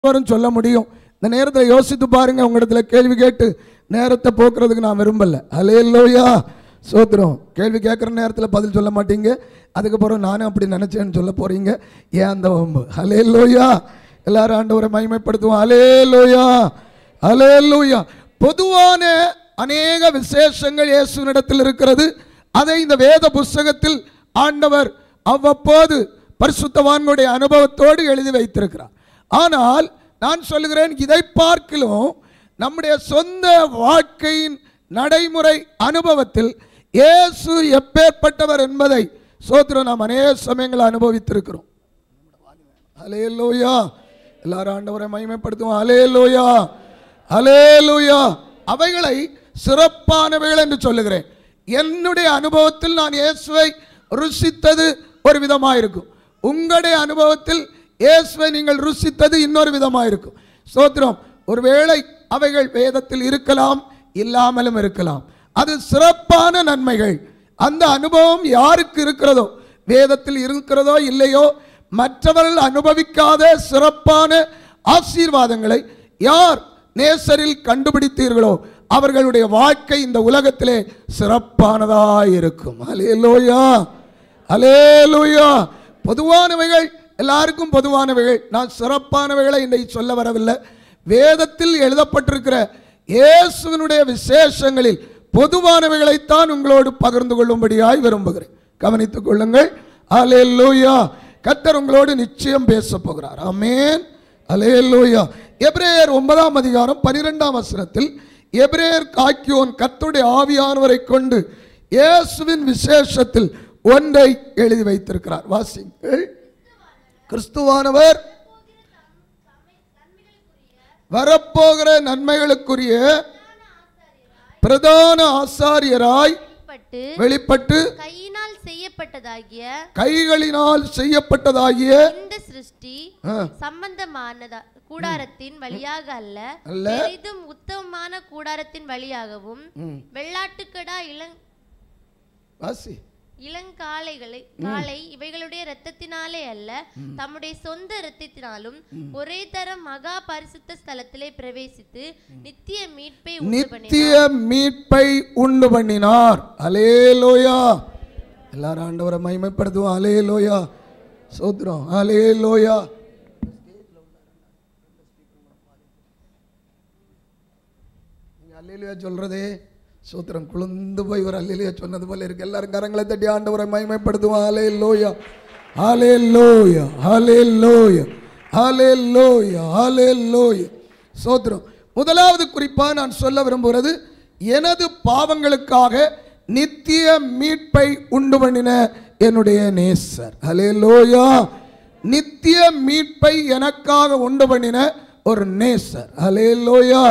வரும் சொல்ல முடியும் இந்த நேரத்தில் யோசித்து பாருங்க உங்களிடத்துல கேள்வி கேட்டு நேரத்தை போக்குறதுக்கு நான் விரும்பல அலையல்லோயா சோத்திரம் கேள்வி கேட்குற நேரத்தில் பதில் சொல்ல மாட்டீங்க அதுக்கப்புறம் நானும் அப்படி நினச்சேன்னு சொல்ல போறீங்க ஏன் அந்த வம்பு அலையல்லோயா எல்லாரும் ஆண்டவரை மகிமைப்படுத்துவோம் அலேலோயா அலேலோயா பொதுவான அநேக விசேஷங்கள் இயேசுவினிடத்தில் இருக்கிறது அதை இந்த வேத புஸ்தகத்தில் ஆண்டவர் அவ்வப்போது பரிசுத்தவான்களுடைய அனுபவத்தோடு எழுதி வைத்திருக்கிறார் ஆனால் நான் சொல்லுகிறேன் இதை பார்க்கிலும் நம்முடைய சொந்த வாழ்க்கையின் நடைமுறை அனுபவத்தில் இயேசு எப்பேற்பட்டவர் என்பதை சோத்திரம் நாம் அநேக சமயங்கள் அனுபவித்திருக்கிறோம் அலேலோயா எல்லாரும் ஆண்டவரை மகிமைப்படுத்துவோம் அலேலோயா அலேலோயா அவைகளை சிறப்பானவைகள் என்று சொல்லுகிறேன் என்னுடைய அனுபவத்தில் நான் இயேசுவை ருசித்தது ஒரு விதமாக இருக்கும் உங்களுடைய அனுபவத்தில் இயேசுவை நீங்கள் ருசித்தது இன்னொரு விதமாக இருக்கும் ஸ்தோத்திரம் ஒருவேளை அவைகள் வேதத்தில் இருக்கலாம் இல்லாமலும் இருக்கலாம் அது சிறப்பான நன்மைகள் அந்த அனுபவம் யாருக்கு இருக்கிறதோ வேதத்தில் இருக்கிறதோ இல்லையோ மற்றவர்கள் அனுபவிக்காத சிறப்பான ஆசீர்வாதங்களை யார் நேசரில் கண்டுபிடித்தீர்களோ அவர்களுடைய வாழ்க்கை இந்த உலகத்திலே சிறப்பானதாய் இருக்கும் அலேலோயா அலேலோயா பொதுவானவைகள் எல்லாருக்கும் பொதுவானவைகள் நான் சிறப்பானவைகளை இன்றைக்கு சொல்ல வரவில்லை வேதத்தில் எழுதப்பட்டிருக்கிற இயேசுவினுடைய விசேஷங்களில் பொதுவானவைகளைத்தான் உங்களோடு பகிர்ந்து கொள்ளும்படியாய் விரும்புகிறேன் கவனித்துக் கொள்ளுங்கள் அலேலூயா கத்தர் உங்களோடு நிச்சயம் பேச போகிறார் ஆமென் அலேலூயா எபிரேயர் ஒன்பதாம் அதிகாரம் பனிரெண்டாம் வசனத்தில் எபிரேயர் காக்கியோன் கத்துடைய ஆவியானவரை கொண்டு இயேசுவின் விசேஷத்தில் ஒன்றை எழுதி வைத்திருக்கிறார் வாசிங்கள் கிறிஸ்துவானவர் வரப்போகிற நன்மைகளுக்குரிய பிரதான ஆசாரியராய் பட்டு வெளிப்பட்டு கையினால் செய்யப்பட்டதாகிய கைகளினால் செய்யப்பட்டதாகிய இந்த சிருஷ்டி ஆ, சம்பந்தமானதா கூடாரத்தின் வழியாக அல்ல அல்ல. பெரிதும் உத்தமமான கூடாரத்தின் வழியாகவும் வெள்ளாட்டுக்கடா இளங் வாசி இளங்காளைகளை காளை இவைகளுடைய இரத்தத்தினாலே அல்ல தம்முடைய சொந்த இரத்தத்தினாலும் ஒரே தரம் மகா பரிசுத்த ஸ்தலத்திலே பிரவேசித்து நித்திய மீட்பை உண்டு பண்ணினார் நித்திய மீட்பை உண்டு பண்ணினார் அலேலோயா எல்லாரும் ஆண்டவரை மகிமைப்படுத்துவோம் அலேலோயா சோத்ரம் அலேலோயா நீங்க அல்லேலூயா சொல்றதே சூத்திரம் குளிர்ந்து போய் ஒரு அல்லேலூயா சொன்னது போல இருக்கு எல்லாரும் கரங்களை தட்டி ஆண்டவரை மகிமைப்படுத்துவோம் அலேலோயா அலேலோயா அலேலோயா அலேலோயா அலேலோயா சோத்திரம் முதலாவது குறிப்பாக நான் சொல்ல விரும்புகிறது எனது பாவங்களுக்காக நித்திய மீட்பை உண்டு பண்ணின என்னுடைய நேசர் அலேலோயா நித்திய மீட்பை எனக்காக உண்டு பண்ணின ஒரு நேசர் அலேலோயா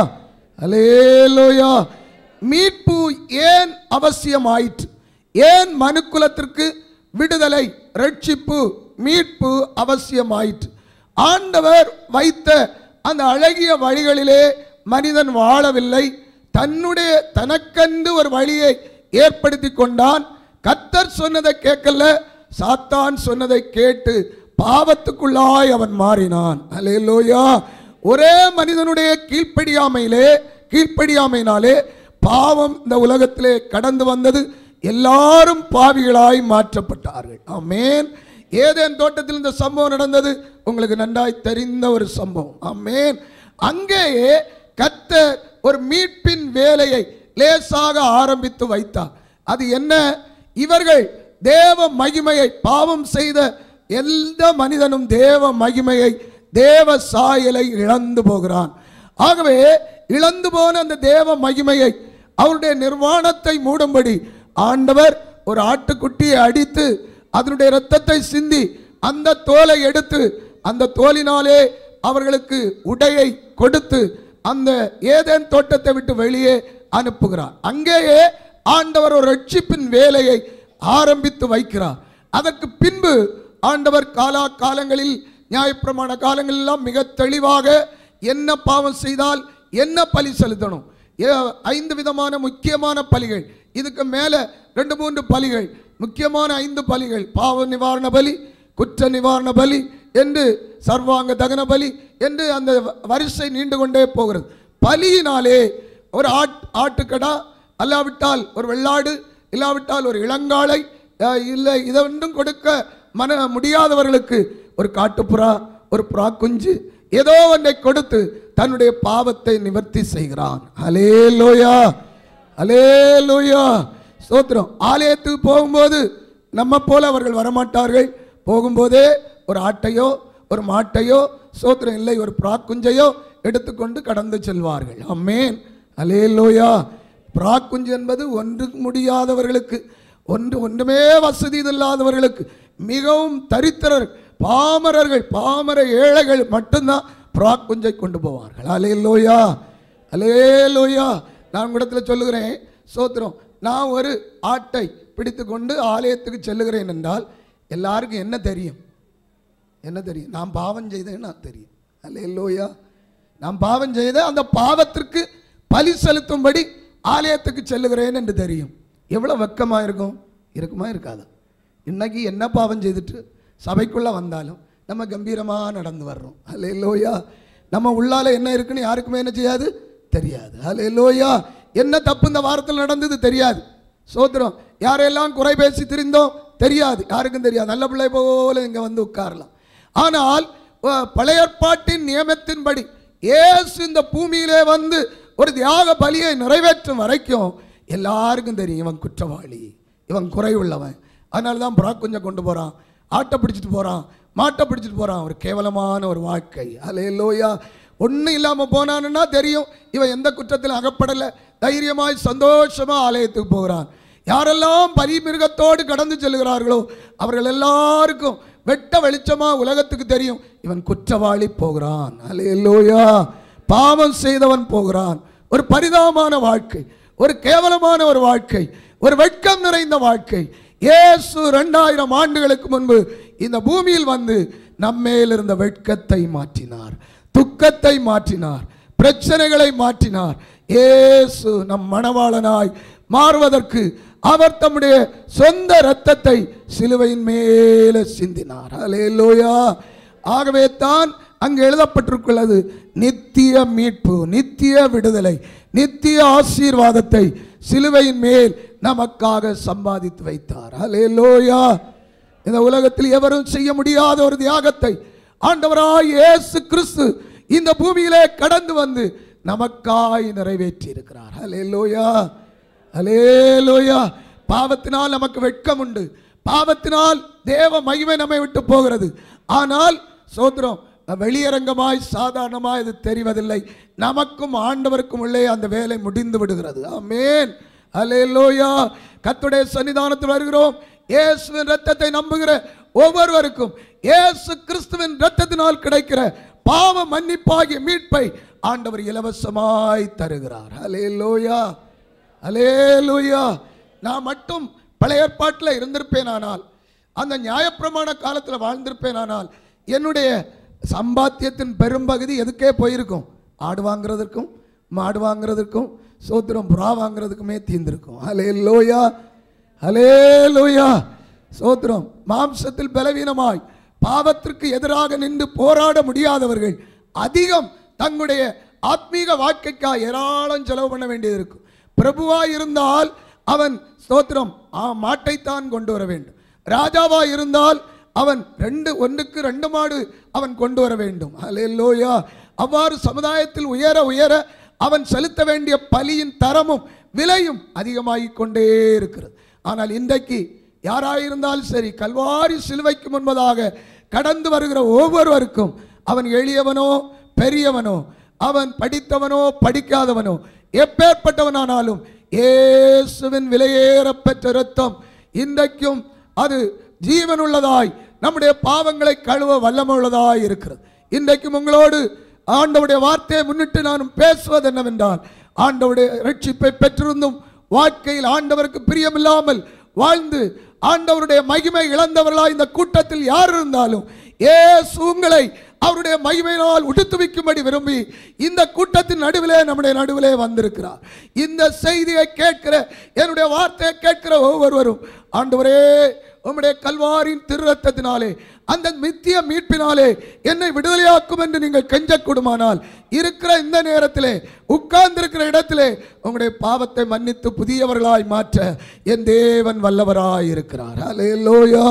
அலேலோயா மீட்பு ஏன் அவசியமாயிற்று ஏன் மனுக்குலத்திற்கு விடுதலை ரட்சிப்பு மீட்பு அவசியமாயிற்று ஆண்டவர் வைத்த அந்த அழகிய வழிகளிலே மனிதன் வாழவில்லை தன்னுடைய தனக்கென்று ஒரு வழியை ஏற்படுத்தி கொண்டான் கத்தர் சொன்னதை கேட்கல சாத்தான் சொன்னதை கேட்டு பாவத்துக்குள்ளாய் அவன் மாறினான் அல்லேலூயா ஒரே மனிதனுடைய கீழ்ப்படியாமையிலே கீழ்ப்படியாமையினாலே பாவம் இந்த உலகத்திலே கடந்து வந்தது எல்லாரும் பாவிகளாய் மாற்றப்பட்டார்கள் ஆமென் ஏதேன் தோட்டத்தில் இந்த சம்பவம் நடந்தது உங்களுக்கு நன்றாய் தெரிந்த ஒரு சம்பவம் ஆமென் அங்கேயே கர்த்தர் ஒரு மீட்பின் வேலையை லேசாக ஆரம்பித்து வைத்தார் அது என்ன இவர்கள் தேவ மகிமையை பாவம் செய்த எந்த மனிதனும் தேவ மகிமையை தேவ சாயலை இழந்து போகிறான் ஆகவே இழந்து போன அந்த தேவ மகிமையை அவருடைய நிர்வாணத்தை மூடும்படி ஆண்டவர் ஒரு ஆட்டுக்குட்டியை அடித்து அதனுடைய இரத்தத்தை சிந்தி அந்த தோலை எடுத்து அந்த தோலினாலே அவர்களுக்கு உடையை கொடுத்து அந்த ஏதேன் தோட்டத்தை விட்டு வெளியே அனுப்புகிறார் அங்கேயே ஆண்டவர் ஒரு ரட்சிப்பின் வேலையை ஆரம்பித்து வைக்கிறார் அதற்கு பின்பு ஆண்டவர் காலா காலங்களில் நியாயப்பிரமாண காலங்கள் எல்லாம் மிக தெளிவாக என்ன பாவம் செய்தால் என்ன பலி செலுத்தணும் ஏ- ஐந்து விதமான முக்கியமான பலிகள் இதுக்கு மேலே ரெண்டு மூன்று பலிகள் முக்கியமான ஐந்து பலிகள் பாவ நிவாரண பலி குற்ற நிவாரண பலி என்று சர்வாங்க தகன பலி என்று அந்த வ- வரிசை நீண்டு கொண்டே போகிறது பலியினாலே ஒரு ஆட் ஆட்டுக்கடா அல்லாவிட்டால் ஒரு வெள்ளாடு இல்லாவிட்டால் ஒரு இளங்காளை அஹ், இல்லை இதை ஒன்றும் கொடுக்க மன முடியாதவர்களுக்கு ஒரு காட்டுப்புறா ஒரு புறா குஞ்சு ஏதோ ஒன்றை கொடுத்து தன்னுடைய பாவத்தை நிவர்த்தி செய்கிறான் அலே லோயா அலே லோயா ஸ்தோத்திரம் ஆலயத்துக்கு போகும்போது நம்ம போல அவர்கள் வரமாட்டார்கள் போகும்போதே ஒரு ஆட்டையோ ஒரு மாட்டையோ ஸ்தோத்திரம் இல்லை ஒரு புறா குஞ்சையோ எடுத்துக்கொண்டு கடந்து செல்வார்கள் அம்மேன் அலே லோயா புறா குஞ்சு என்பது ஒன்று முடியாதவர்களுக்கு ஒன்று ஒன்றுமே வசதி இல்லாதவர்களுக்கு மிகவும் தரித்திரர் பாமரர்கள் பாமர ஏழைகள் மட்டும்தான் புறா குஞ்சை கொண்டு போவார்கள் அலே லோயா அலே லோயா நான் உங்களிடத்தில் சொல்லுகிறேன் சோத்திரம் நான் ஒரு ஆட்டை பிடித்து கொண்டு ஆலயத்துக்கு செல்லுகிறேன் என்றால் எல்லாருக்கும் என்ன தெரியும் என்ன தெரியும் நான் பாவம் செய்தேன்னு நான் தெரியும் அல்ல லோயா நான் பாவம் செய்த அந்த பாவத்திற்கு பலி செலுத்தும்படி ஆலயத்துக்கு செல்லுகிறேன் என்று தெரியும் எவ்வளோ வெக்கமாக இருக்கும் இருக்குமா இருக்காதா இன்னைக்கு என்ன பாவம் செய்துட்டு சபைக்குள்ளே வந்தாலும் நம்ம கம்பீரமாக நடந்து வர்றோம் அல்ல லோயா நம்ம உள்ளால என்ன இருக்குன்னு யாருக்குமே என்ன செய்யாது தெரியாது அல்ல லோயா என்ன தப்பு இந்த வாரத்தில் நடந்தது தெரியாது சோத்திரம் யாரெல்லாம் குறை பேசி திரிந்தோம் தெரியாது யாருக்கும் தெரியாது நல்ல பிள்ளை போல இங்கே வந்து உட்காரலாம் ஆனால் அஹ், பழைய ஏற்பாட்டின் நியமத்தின்படி இயேசு இந்த பூமியிலே வந்து ஒரு தியாக பலியை நிறைவேற்றும் வரைக்கும் எல்லாருக்கும் தெரியும் இவன் குற்றவாளி இவன் குறைவுள்ளவன் அதனால தான் புறா கொஞ்சம் கொண்டு போகிறான் ஆட்டை பிடிச்சிட்டு போகிறான் மாட்டை பிடிச்சிட்டு போகிறான் ஒரு கேவலமான ஒரு வாழ்க்கை அலே லோயா ஒன்றும் இல்லாமல் போனான்னா தெரியும் இவன் எந்த குற்றத்திலும் அகப்படலை தைரியமாய் சந்தோஷமாக ஆலயத்துக்கு போகிறான் யாரெல்லாம் பலி மிருகத்தோடு கடந்து செல்கிறார்களோ அவர்கள் எல்லாருக்கும் வெட்ட வெளிச்சமா உலகத்துக்கு தெரியும் இவன் குற்றவாளி போகிறான் அல்லேலூயா பாவம் செய்தவன் போகிறான் ஒரு பரிதாபமான வாழ்க்கை ஒரு கேவலமான ஒரு வாழ்க்கை ஒரு வெட்கம் நிறைந்த வாழ்க்கை இயேசு ரெண்டாயிரம் ஆண்டுகளுக்கு முன்பு இந்த பூமியில் வந்து நம்மேல் இருந்த வெட்கத்தை மாற்றினார் துக்கத்தை மாற்றினார் பிரச்சனைகளை மாற்றினார் இயேசு நம் மணவாளனாய் மாறுவதற்கு அவர் தம்முடைய சொந்த இரத்தத்தை சிலுவையின் மேலே சிந்தினார் அல்லேலூயா ஆகவே தான் அங்கு எழுதப்பட்டிருக்கிறது நித்திய மீட்பு நித்திய விடுதலை நித்திய ஆசீர்வாதத்தை சிலுவையின் மேல் நமக்காக சம்பாதித்து வைத்தார் அல்லேலூயா இந்த உலகத்தில் எவரும் செய்ய முடியாத ஒரு தியாகத்தை ஆண்டவராய் இயேசு கிறிஸ்து இந்த பூமியிலே கடந்து வந்து நமக்காய் நிறைவேற்றி இருக்கிறார் ஹalleluya ஹalleluya பாவத்தினால் நமக்கு வெட்கம் உண்டு பாவத்தினால் தேவ மகிமை நம்மை விட்டு போகிறது ஆனால் சோதரம் வெளியரங்கமாய் சாதாரணமாய் இது தெரிவதில்லை நமக்கும் ஆண்டவருக்கும் உள்ளே அந்த வேலை முடிந்து விடுகிறது ஆமென் அல்லேலூயா கர்த்தருடைய சன்னிதானத்தில் வருகிறோம் இயேசுவின் ரத்தத்தை நம்புகிற ஒவ்வொருவருக்கும் இயேசு கிறிஸ்துவின் ரத்தத்தினால் கிடைக்கிற பாவ மன்னிப்பாகிய மீட்பை ஆண்டவர் இலவசமாய் தருகிறார் அல்லேலூயா அல்லேலூயா நான் மட்டும் பழைய ஏற்பாட்டில் இருந்திருப்பேனானால் அந்த நியாயப்பிரமாண காலத்தில் வாழ்ந்திருப்பேனானால் என்னுடைய சம்பாத்தியத்தின் பெரும்பகுதி எதுக்கே போயிருக்கும் ஆடு வாங்குறதற்கும் மாடு வாங்குறதற்கும் சோத்திரம் புறா வாங்குறதுக்குமே தீர்ந்திருக்கும் அலே லோயா அலே லோயா சோத்திரம் மாம்சத்தில் பலவீனமாய் பாவத்திற்கு எதிராக நின்று போராட முடியாதவர்கள் அதிகம் தங்களுடைய ஆத்மீக வாழ்க்கைக்காக ஏராளம் செலவு பண்ண வேண்டியது இருக்கும் பிரபுவாய் இருந்தால் அவன் ஸ்தோத்திரம் ஆ, மாட்டைத்தான் கொண்டு வர வேண்டும் ராஜாவாய் இருந்தால் அவன் ரெண்டு ஒன்றுக்கு ரெண்டு மாடு அவன் கொண்டு வர வேண்டும் அல்லேலூயா அவ்வாறு சமுதாயத்தில் உயர உயர அவன் செலுத்த வேண்டிய பலியின் தரமும் விலையும் அதிகமாகிக் கொண்டே இருக்கிறது ஆனால் இன்றைக்கு யாராயிருந்தாலும் சரி கல்வாரி சிலுவைக்கு முன்பதாக கடந்து வருகிற ஒவ்வொருவருக்கும் அவன் எளியவனோ பெரியவனோ அவன் படித்தவனோ படிக்காதவனோ எப்பேற்பட்டவனானாலும் இயேசுவின் விலையேறப் பெற்ற இரத்தம் இன்றைக்கும் அது ஜீவனுள்ளதாய் நம்முடைய பாவங்களை கழுவ வல்லமுள்ளதாய் இருக்கிறது இன்றைக்கும் உங்களோடு ஆண்டவுடைய வார்த்தையை முன்னிட்டு நான் பேசுவது என்னவென்றால் ஆண்டவுடைய ரட்சிப்பை பெற்றிருந்தும் வாழ்க்கையில் ஆண்டவருக்கு பிரியமில்லாமல் வாழ்ந்து ஆண்டவருடைய மகிமை இழந்தவர்களாய் இந்த கூட்டத்தில் யார் இருந்தாலும் இயேசு உங்களை அவருடைய மகிமையினால் உடுத்துவிக்கும்படி விரும்பி இந்த கூட்டத்தின் நடுவிலே நம்முடைய நடுவிலே வந்திருக்கிறார் இந்த செய்தியை கேட்கிற என்னுடைய வார்த்தையை கேட்கிற ஒவ்வொருவரும் ஆண்டவரே உம்முடைய கல்வாரின் திருரத்தத்தினாலே அந்த மித்திய மீட்பினாலே என்னை விடுதலையாக்கும் என்று நீங்கள் கெஞ்சக்கூடுமானால் இருக்கிற இந்த நேரத்திலே உட்கார்ந்திருக்கிற இடத்திலே உங்களுடைய பாவத்தை மன்னித்து புதியவர்களாய் மாற்ற என் தேவன் வல்லவராய் இருக்கிறார் அலேலோயா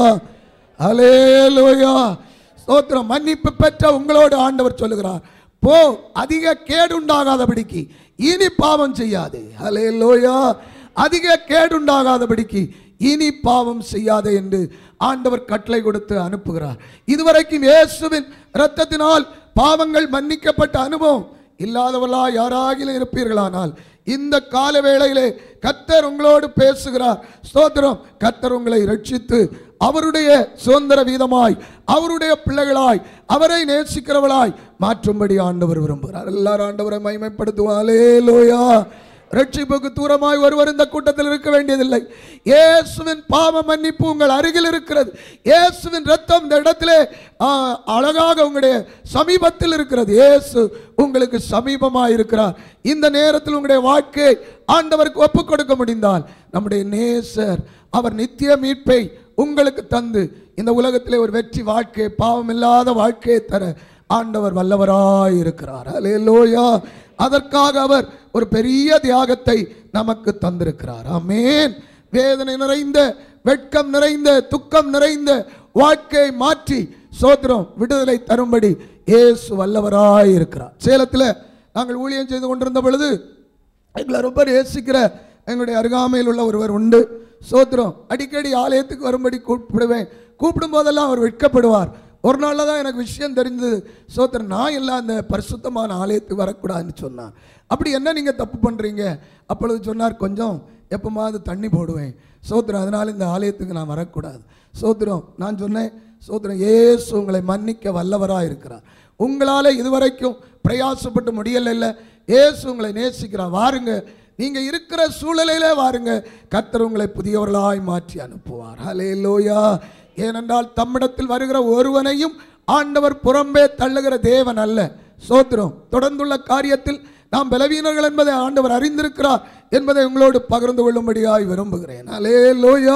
அலேலோயா ஸ்தோத்திரம் மன்னிப்பு பெற்ற உங்களோடு ஆண்டவர் சொல்லுகிறார் போ அதிக கேடு உண்டாகாதபடிக்கு இனி பாவம் செய்யாதே அலேலோயா அதிக கேடு உண்டாகாதபடிக்கு இனி பாவம் செய்யாதே என்று ஆண்டவர் கட்டளை கொடுத்து அனுப்புகிறார் இதுவரைக்கும் இயேசுவின் இரத்தத்தினால் பாவங்கள் மன்னிக்கப்பட்ட அனுபவம் இல்லாதவர்களா யாராகிலும் இருப்பீர்களானால் இந்த கால வேளையிலே கத்தர் உங்களோடு பேசுகிறார் ஸ்தோத்திரம் கத்தர் உங்களை ரட்சித்து அவருடைய சுதந்திர வீதமாய் அவருடைய பிள்ளைகளாய் அவரை நேசிக்கிறவளாய் மாற்றும்படி ஆண்டவர் விரும்புகிறார் எல்லாரும் ஆண்டவரை மகிமைப்படுத்துவாலே லோயா ரட்சிப்புக்கு தூரமாய் ஒருவர் இந்த கூட்டத்தில் இருக்க வேண்டியதில்லை இயேசுவின் பாவ மன்னிப்பு உங்கள் அருகில் இருக்கிறது இயேசுவின் ரத்தம் இந்த இடத்திலே ஆ, அழகாக உங்களுடைய சமீபத்தில் இருக்கிறது இயேசு உங்களுக்கு சமீபமாக இருக்கிறார் இந்த நேரத்தில் உங்களுடைய வாழ்க்கையை ஆண்டவருக்கு ஒப்புக் கொடுக்க முடிந்தால் நம்முடைய நேசர் அவர் நித்திய மீட்பை உங்களுக்கு தந்து இந்த உலகத்திலே ஒரு வெற்றி வாழ்க்கை பாவம் இல்லாத வாழ்க்கையை தர ஆண்டவர் வல்லவராய் இருக்கிறார் அல்லேலூயா அதற்காக அவர் ஒரு பெரிய தியாகத்தை நமக்கு தந்திருக்கிறார் ஆமென் வேதனை நிறைந்த வெட்கம் நிறைந்த துக்கம் நிறைந்த வாழ்க்கையை மாற்றி சோத்திரம் விடுதலை தரும்படி இயேசு வல்லவராய் இருக்கிறார் சேலத்தில் நாங்கள் ஊழியம் செய்து கொண்டிருந்த பொழுது எங்களை ரொம்ப நேசிக்கிற எங்களுடைய அருகாமையில் உள்ள ஒருவர் உண்டு சோத்திரம் அடிக்கடி ஆலயத்துக்கு வரும்படி கூப்பிடுவேன் கூப்பிடும் போதெல்லாம் அவர் வெட்கப்படுவார் ஒரு நாளில் தான் எனக்கு விஷயம் தெரிஞ்சது சோத்திரம் நான் எல்லாம் அந்த பரிசுத்தமான ஆலயத்துக்கு வரக்கூடாதுன்னு சொன்னான் அப்படி என்ன நீங்கள் தப்பு பண்ணுறீங்க அப்பொழுது சொன்னார் கொஞ்சம் எப்போமாவது தண்ணி போடுவேன் சோத்திரம் அதனால் இந்த ஆலயத்துக்கு நான் வரக்கூடாது சோத்திரம் நான் சொன்னேன் சோத்திரம் ஏசு உங்களை மன்னிக்க வல்லவராக இருக்கிறார் உங்களால் இதுவரைக்கும் பிரயாசப்பட்டு முடியல ஏசு உங்களை நேசிக்கிறார் வாருங்க நீங்க இருக்கிற சூழலிலே வாருங்க கர்த்தர் உங்களை புதியவர்களாய் மாற்றி அனுப்புவார் ஹalleluya ஏனென்றால் தம்மிடத்தில் வருகிற ஒருவனையும் ஆண்டவர் புறம்பே தள்ளுகிற தேவன் அல்ல சோத்திரம் தொடர்ந்துள்ள காரியத்தில் நாம் பலவீனர்கள் என்பதை ஆண்டவர் அறிந்திருக்கிறார் என்பதை உங்களோடு பகிர்ந்து கொள்ளும்படியாய் விரும்புகிறேன் ஹalleluya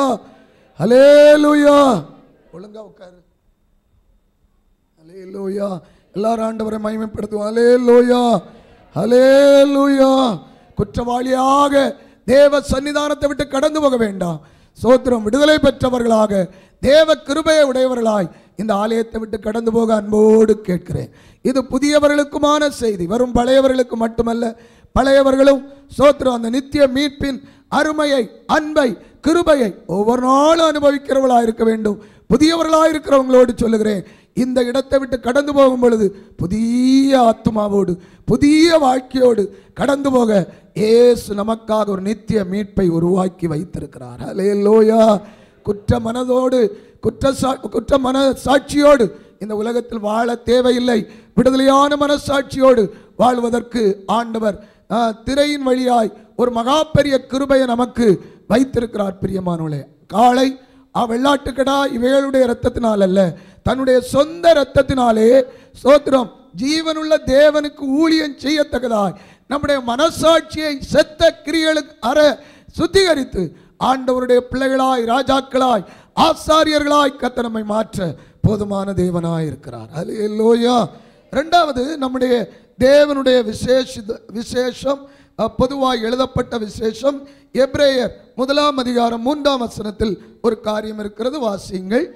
ஹalleluya ஒழுங்கா உட்காரு ஹalleluya எல்லாரும் ஆண்டவரை மகிமைப்படுத்துவோம் ஹalleluya ஹalleluya குற்றவாளியாக தேவ சன்னிதானத்தை விட்டு கடந்து போக வேண்டாம் சோத்திரம் விடுதலை பெற்றவர்களாக தேவ கிருபையை உடையவர்களாய் இந்த ஆலயத்தை விட்டு கடந்து போக அன்போடு கேட்கிறேன் இது புதியவர்களுக்குமான செய்தி வரும் பழையவர்களுக்கு மட்டுமல்ல பழையவர்களும் சோத்திரம் அந்த நித்திய மீட்பின் அருமையை அன்பை கிருபையை ஒவ்வொரு நாளும் அனுபவிக்கிறவர்களாக இருக்க வேண்டும் புதியவர்களாக இருக்கிறவங்களோடு சொல்லுகிறேன் இந்த இடத்தை விட்டு கடந்து போகும் பொழுது புதிய ஆத்மாவோடு புதிய வாழ்க்கையோடு கடந்து போக இயேசு நமக்காக ஒரு நித்திய மீட்பை உருவாக்கி வைத்திருக்கிறார் ஹalleluya குற்ற மனதோடு குற்ற சா- குற்ற மன சாட்சியோடு இந்த உலகத்தில் வாழ தேவையில்லை விடுதலையான மனசாட்சியோடு வாழ்வதற்கு ஆண்டவர் ஆ, திரையின் வழியாய் ஒரு மகா பெரிய கிருபையை நமக்கு வைத்திருக்கிறார் பிரியமானவளே காளை ஆ வெள்ளாட்டுக்கடா இவைகளுடைய இரத்தத்தினால் அல்ல தன்னுடைய சொந்த இரத்தத்தினாலே சோத்திரம் ஜீவனுள்ள தேவனுக்கு ஊழியம் செய்யத்தக்கதாய் நம்முடைய மனசாட்சியை செத்த கிரியலுக்கு அற சுத்திகரித்து ஆண்டவருடைய பிள்ளைகளாய் ராஜாக்களாய் ஆசாரியர்களாய் கத்த நம்மை மாற்ற போதுமான தேவனாய் இருக்கிறார் அல்லேலூயா ரெண்டாவது நம்முடைய தேவனுடைய விசேஷ விசேஷம் அஹ், பொதுவாய் எழுதப்பட்ட விசேஷம் எப்ரேயர் முதலாம் அதிகாரம் மூன்றாம் வசனத்தில் ஒரு காரியம் இருக்கிறது வாசியுங்கள்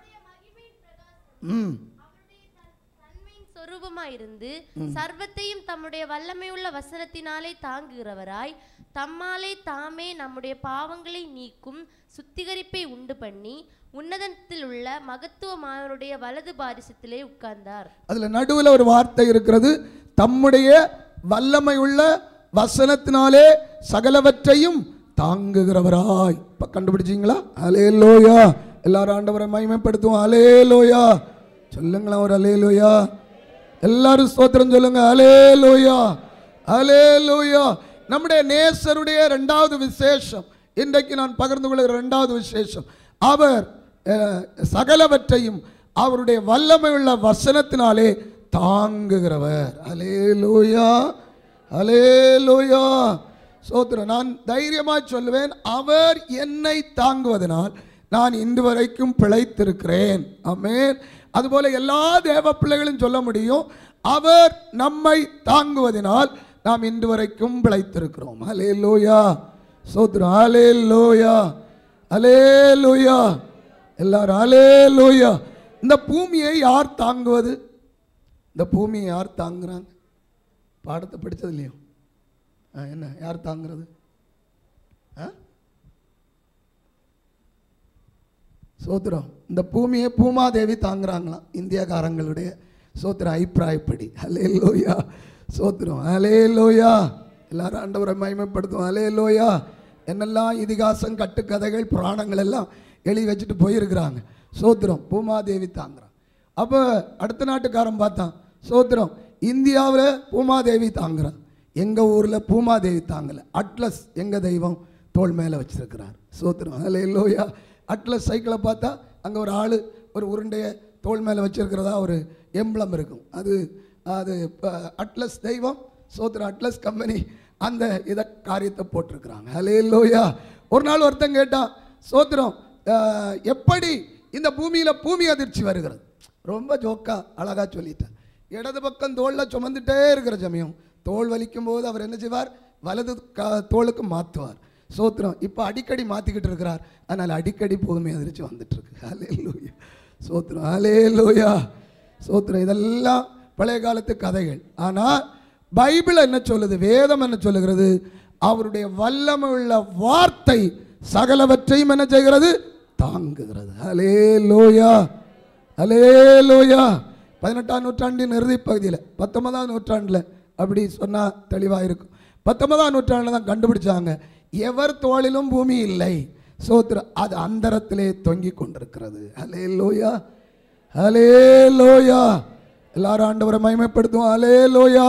ம் தன்மையின் சொரூபமாயிருந்து சர்வத்தையும் தம்முடைய வல்லமையுள்ள வசனத்தினாலே தாங்குகிறவராய் தம்மாலே தாமே நம்முடைய பாவங்களை நீக்கும் சுத்திகரிப்பை உண்டு பண்ணி உன்னதத்தில் உள்ள மகத்துவமானவருடைய வலது பாரிசத்திலே உட்கார்ந்தார் அதுல நடுவில் ஒரு வார்த்தை இருக்கிறது தம்முடைய வல்லமை உள்ள வசனத்தினாலே சகலவற்றையும் தாங்குகிறவராய் இப்ப கண்டுபிடிச்சீங்களா அலே லோயா எல்லாரும் ஆண்டவரை மகிமைப்படுத்துவோம் அலே லோயா சொல்லுங்களா ஒரு அலே லோயா எல்லாரும் ஸ்தோத்திரம் சொல்லுங்க அலே லோயா அலே லோயா நம்முடைய நேசருடைய இரண்டாவது விசேஷம் இன்றைக்கு நான் பகிர்ந்து கொள்கிற இரண்டாவது விசேஷம் அவர் அஹ், சகலவற்றையும் அவருடைய வல்லமையுள்ள வசனத்தினாலே தாங்குகிறவர் அலே லோயா அலே லோயா சோத்திரம் நான் தைரியமாய் சொல்லுவேன் அவர் என்னை தாங்குவதனால் நான் இன்று வரைக்கும் பிழைத்திருக்கிறேன் ஆமென் அதுபோல எல்லா தேவ பிள்ளைகளும் சொல்ல முடியும் அவர் நம்மை தாங்குவதனால் நாம் இன்று வரைக்கும் பிழைத்திருக்கிறோம் ஹலே லோயா சோத்ரம் ஹலே லோயா ஹலே லோயா எல்லாரும் ஹலே லோயா இந்த பூமியை யார் தாங்குவது இந்த பூமியை யார் தாங்குறாங்க பாடத்தை படிச்சது இல்லையோ ஆ, என்ன யார் தாங்குறது ஆ சோத்திரம் இந்த பூமியை பூமாதேவி தாங்குறாங்களாம் இந்தியக்காரங்களுடைய சோத்திர அபிப்பிராயப்படி ஹலே லோயா சோத்திரம் ஹலே லோயா எல்லாரும் ஆண்டவரை மகிமைப்படுத்தும் ஹலே லோயா என்னெல்லாம் இதிகாசம் கட்டுக்கதைகள் புராணங்கள் எல்லாம் எழுதி வச்சுட்டு போயிருக்கிறாங்க சோத்திரம் பூமாதேவி தாங்குறான் அப்போ அடுத்த நாட்டுக்காரன் பார்த்தான் சோத்திரம் இந்தியாவில் பூமாதேவி தாங்குறான் எங்கள் ஊரில் பூமாதேவி தாங்கலை அட்லஸ் எங்கள் தெய்வம் தோள் மேலே வச்சிருக்கிறார் சோத்திரம் ஹலே லோயா அட்லஸ் சைக்கிளை பார்த்தா அங்கே ஒரு ஆள் ஒரு உருண்டையை தோள் மேலே வச்சிருக்கிறதா ஒரு எம்பளம் இருக்கும் அது அது ப- அட்லஸ் தெய்வம் சோத்திரம் அட்லஸ் கம்பெனி அந்த இதை காரியத்தை போட்டிருக்கிறாங்க ஹலே லோயா ஒரு நாள் ஒருத்தன் கேட்டான் சோத்திரம் அஹ், எப்படி இந்த பூமியில் பூமி அதிர்ச்சி வருகிறது ரொம்ப ஜோக்கா அழகா சொல்லிட்டேன் இடது பக்கம் தோளில் சுமந்துட்டே இருக்கிற சமயம் தோல் வலிக்கும் போது அவர் என்ன செய்வார் வலது க தோளுக்கு மாற்றுவார் சோத்திரம் இப்போ அடிக்கடி மாற்றிக்கிட்டு இருக்கிறார் அதனால் அடிக்கடி பூமி அதிர்ச்சி வந்துட்டு இருக்கு ஹலே லூயா சோத்திரம் ஹலே லூயா சோத்திரம் இதெல்லாம் பழைய காலத்து கதைகள் ஆனால் பைபிள் என்ன சொல்லுது வேதம் என்ன சொல்லுகிறது அவருடைய வல்லமை உள்ள வார்த்தை சகலவற்றையும் என்ன செய்கிறது தாங்குகிறது ஹலே லோயா ஹலே லோயா பதினெட்டாம் நூற்றாண்டின் இறுதி பகுதியில் பத்தொன்பதாம் நூற்றாண்டில் அப்படி சொன்னால் தெளிவாக இருக்கும் பத்தொன்பதாம் நூற்றாண்டில் தான் கண்டுபிடிச்சாங்க எவர் தோளிலும் பூமி இல்லை சோத்திர அது அந்தரத்திலே தொங்கிக் கொண்டிருக்கிறது ஹலே லோயா ஹலே லோயா எல்லாரும் ஆண்டவரை மகிமைப்படுத்துவோம் ஹலே லோயா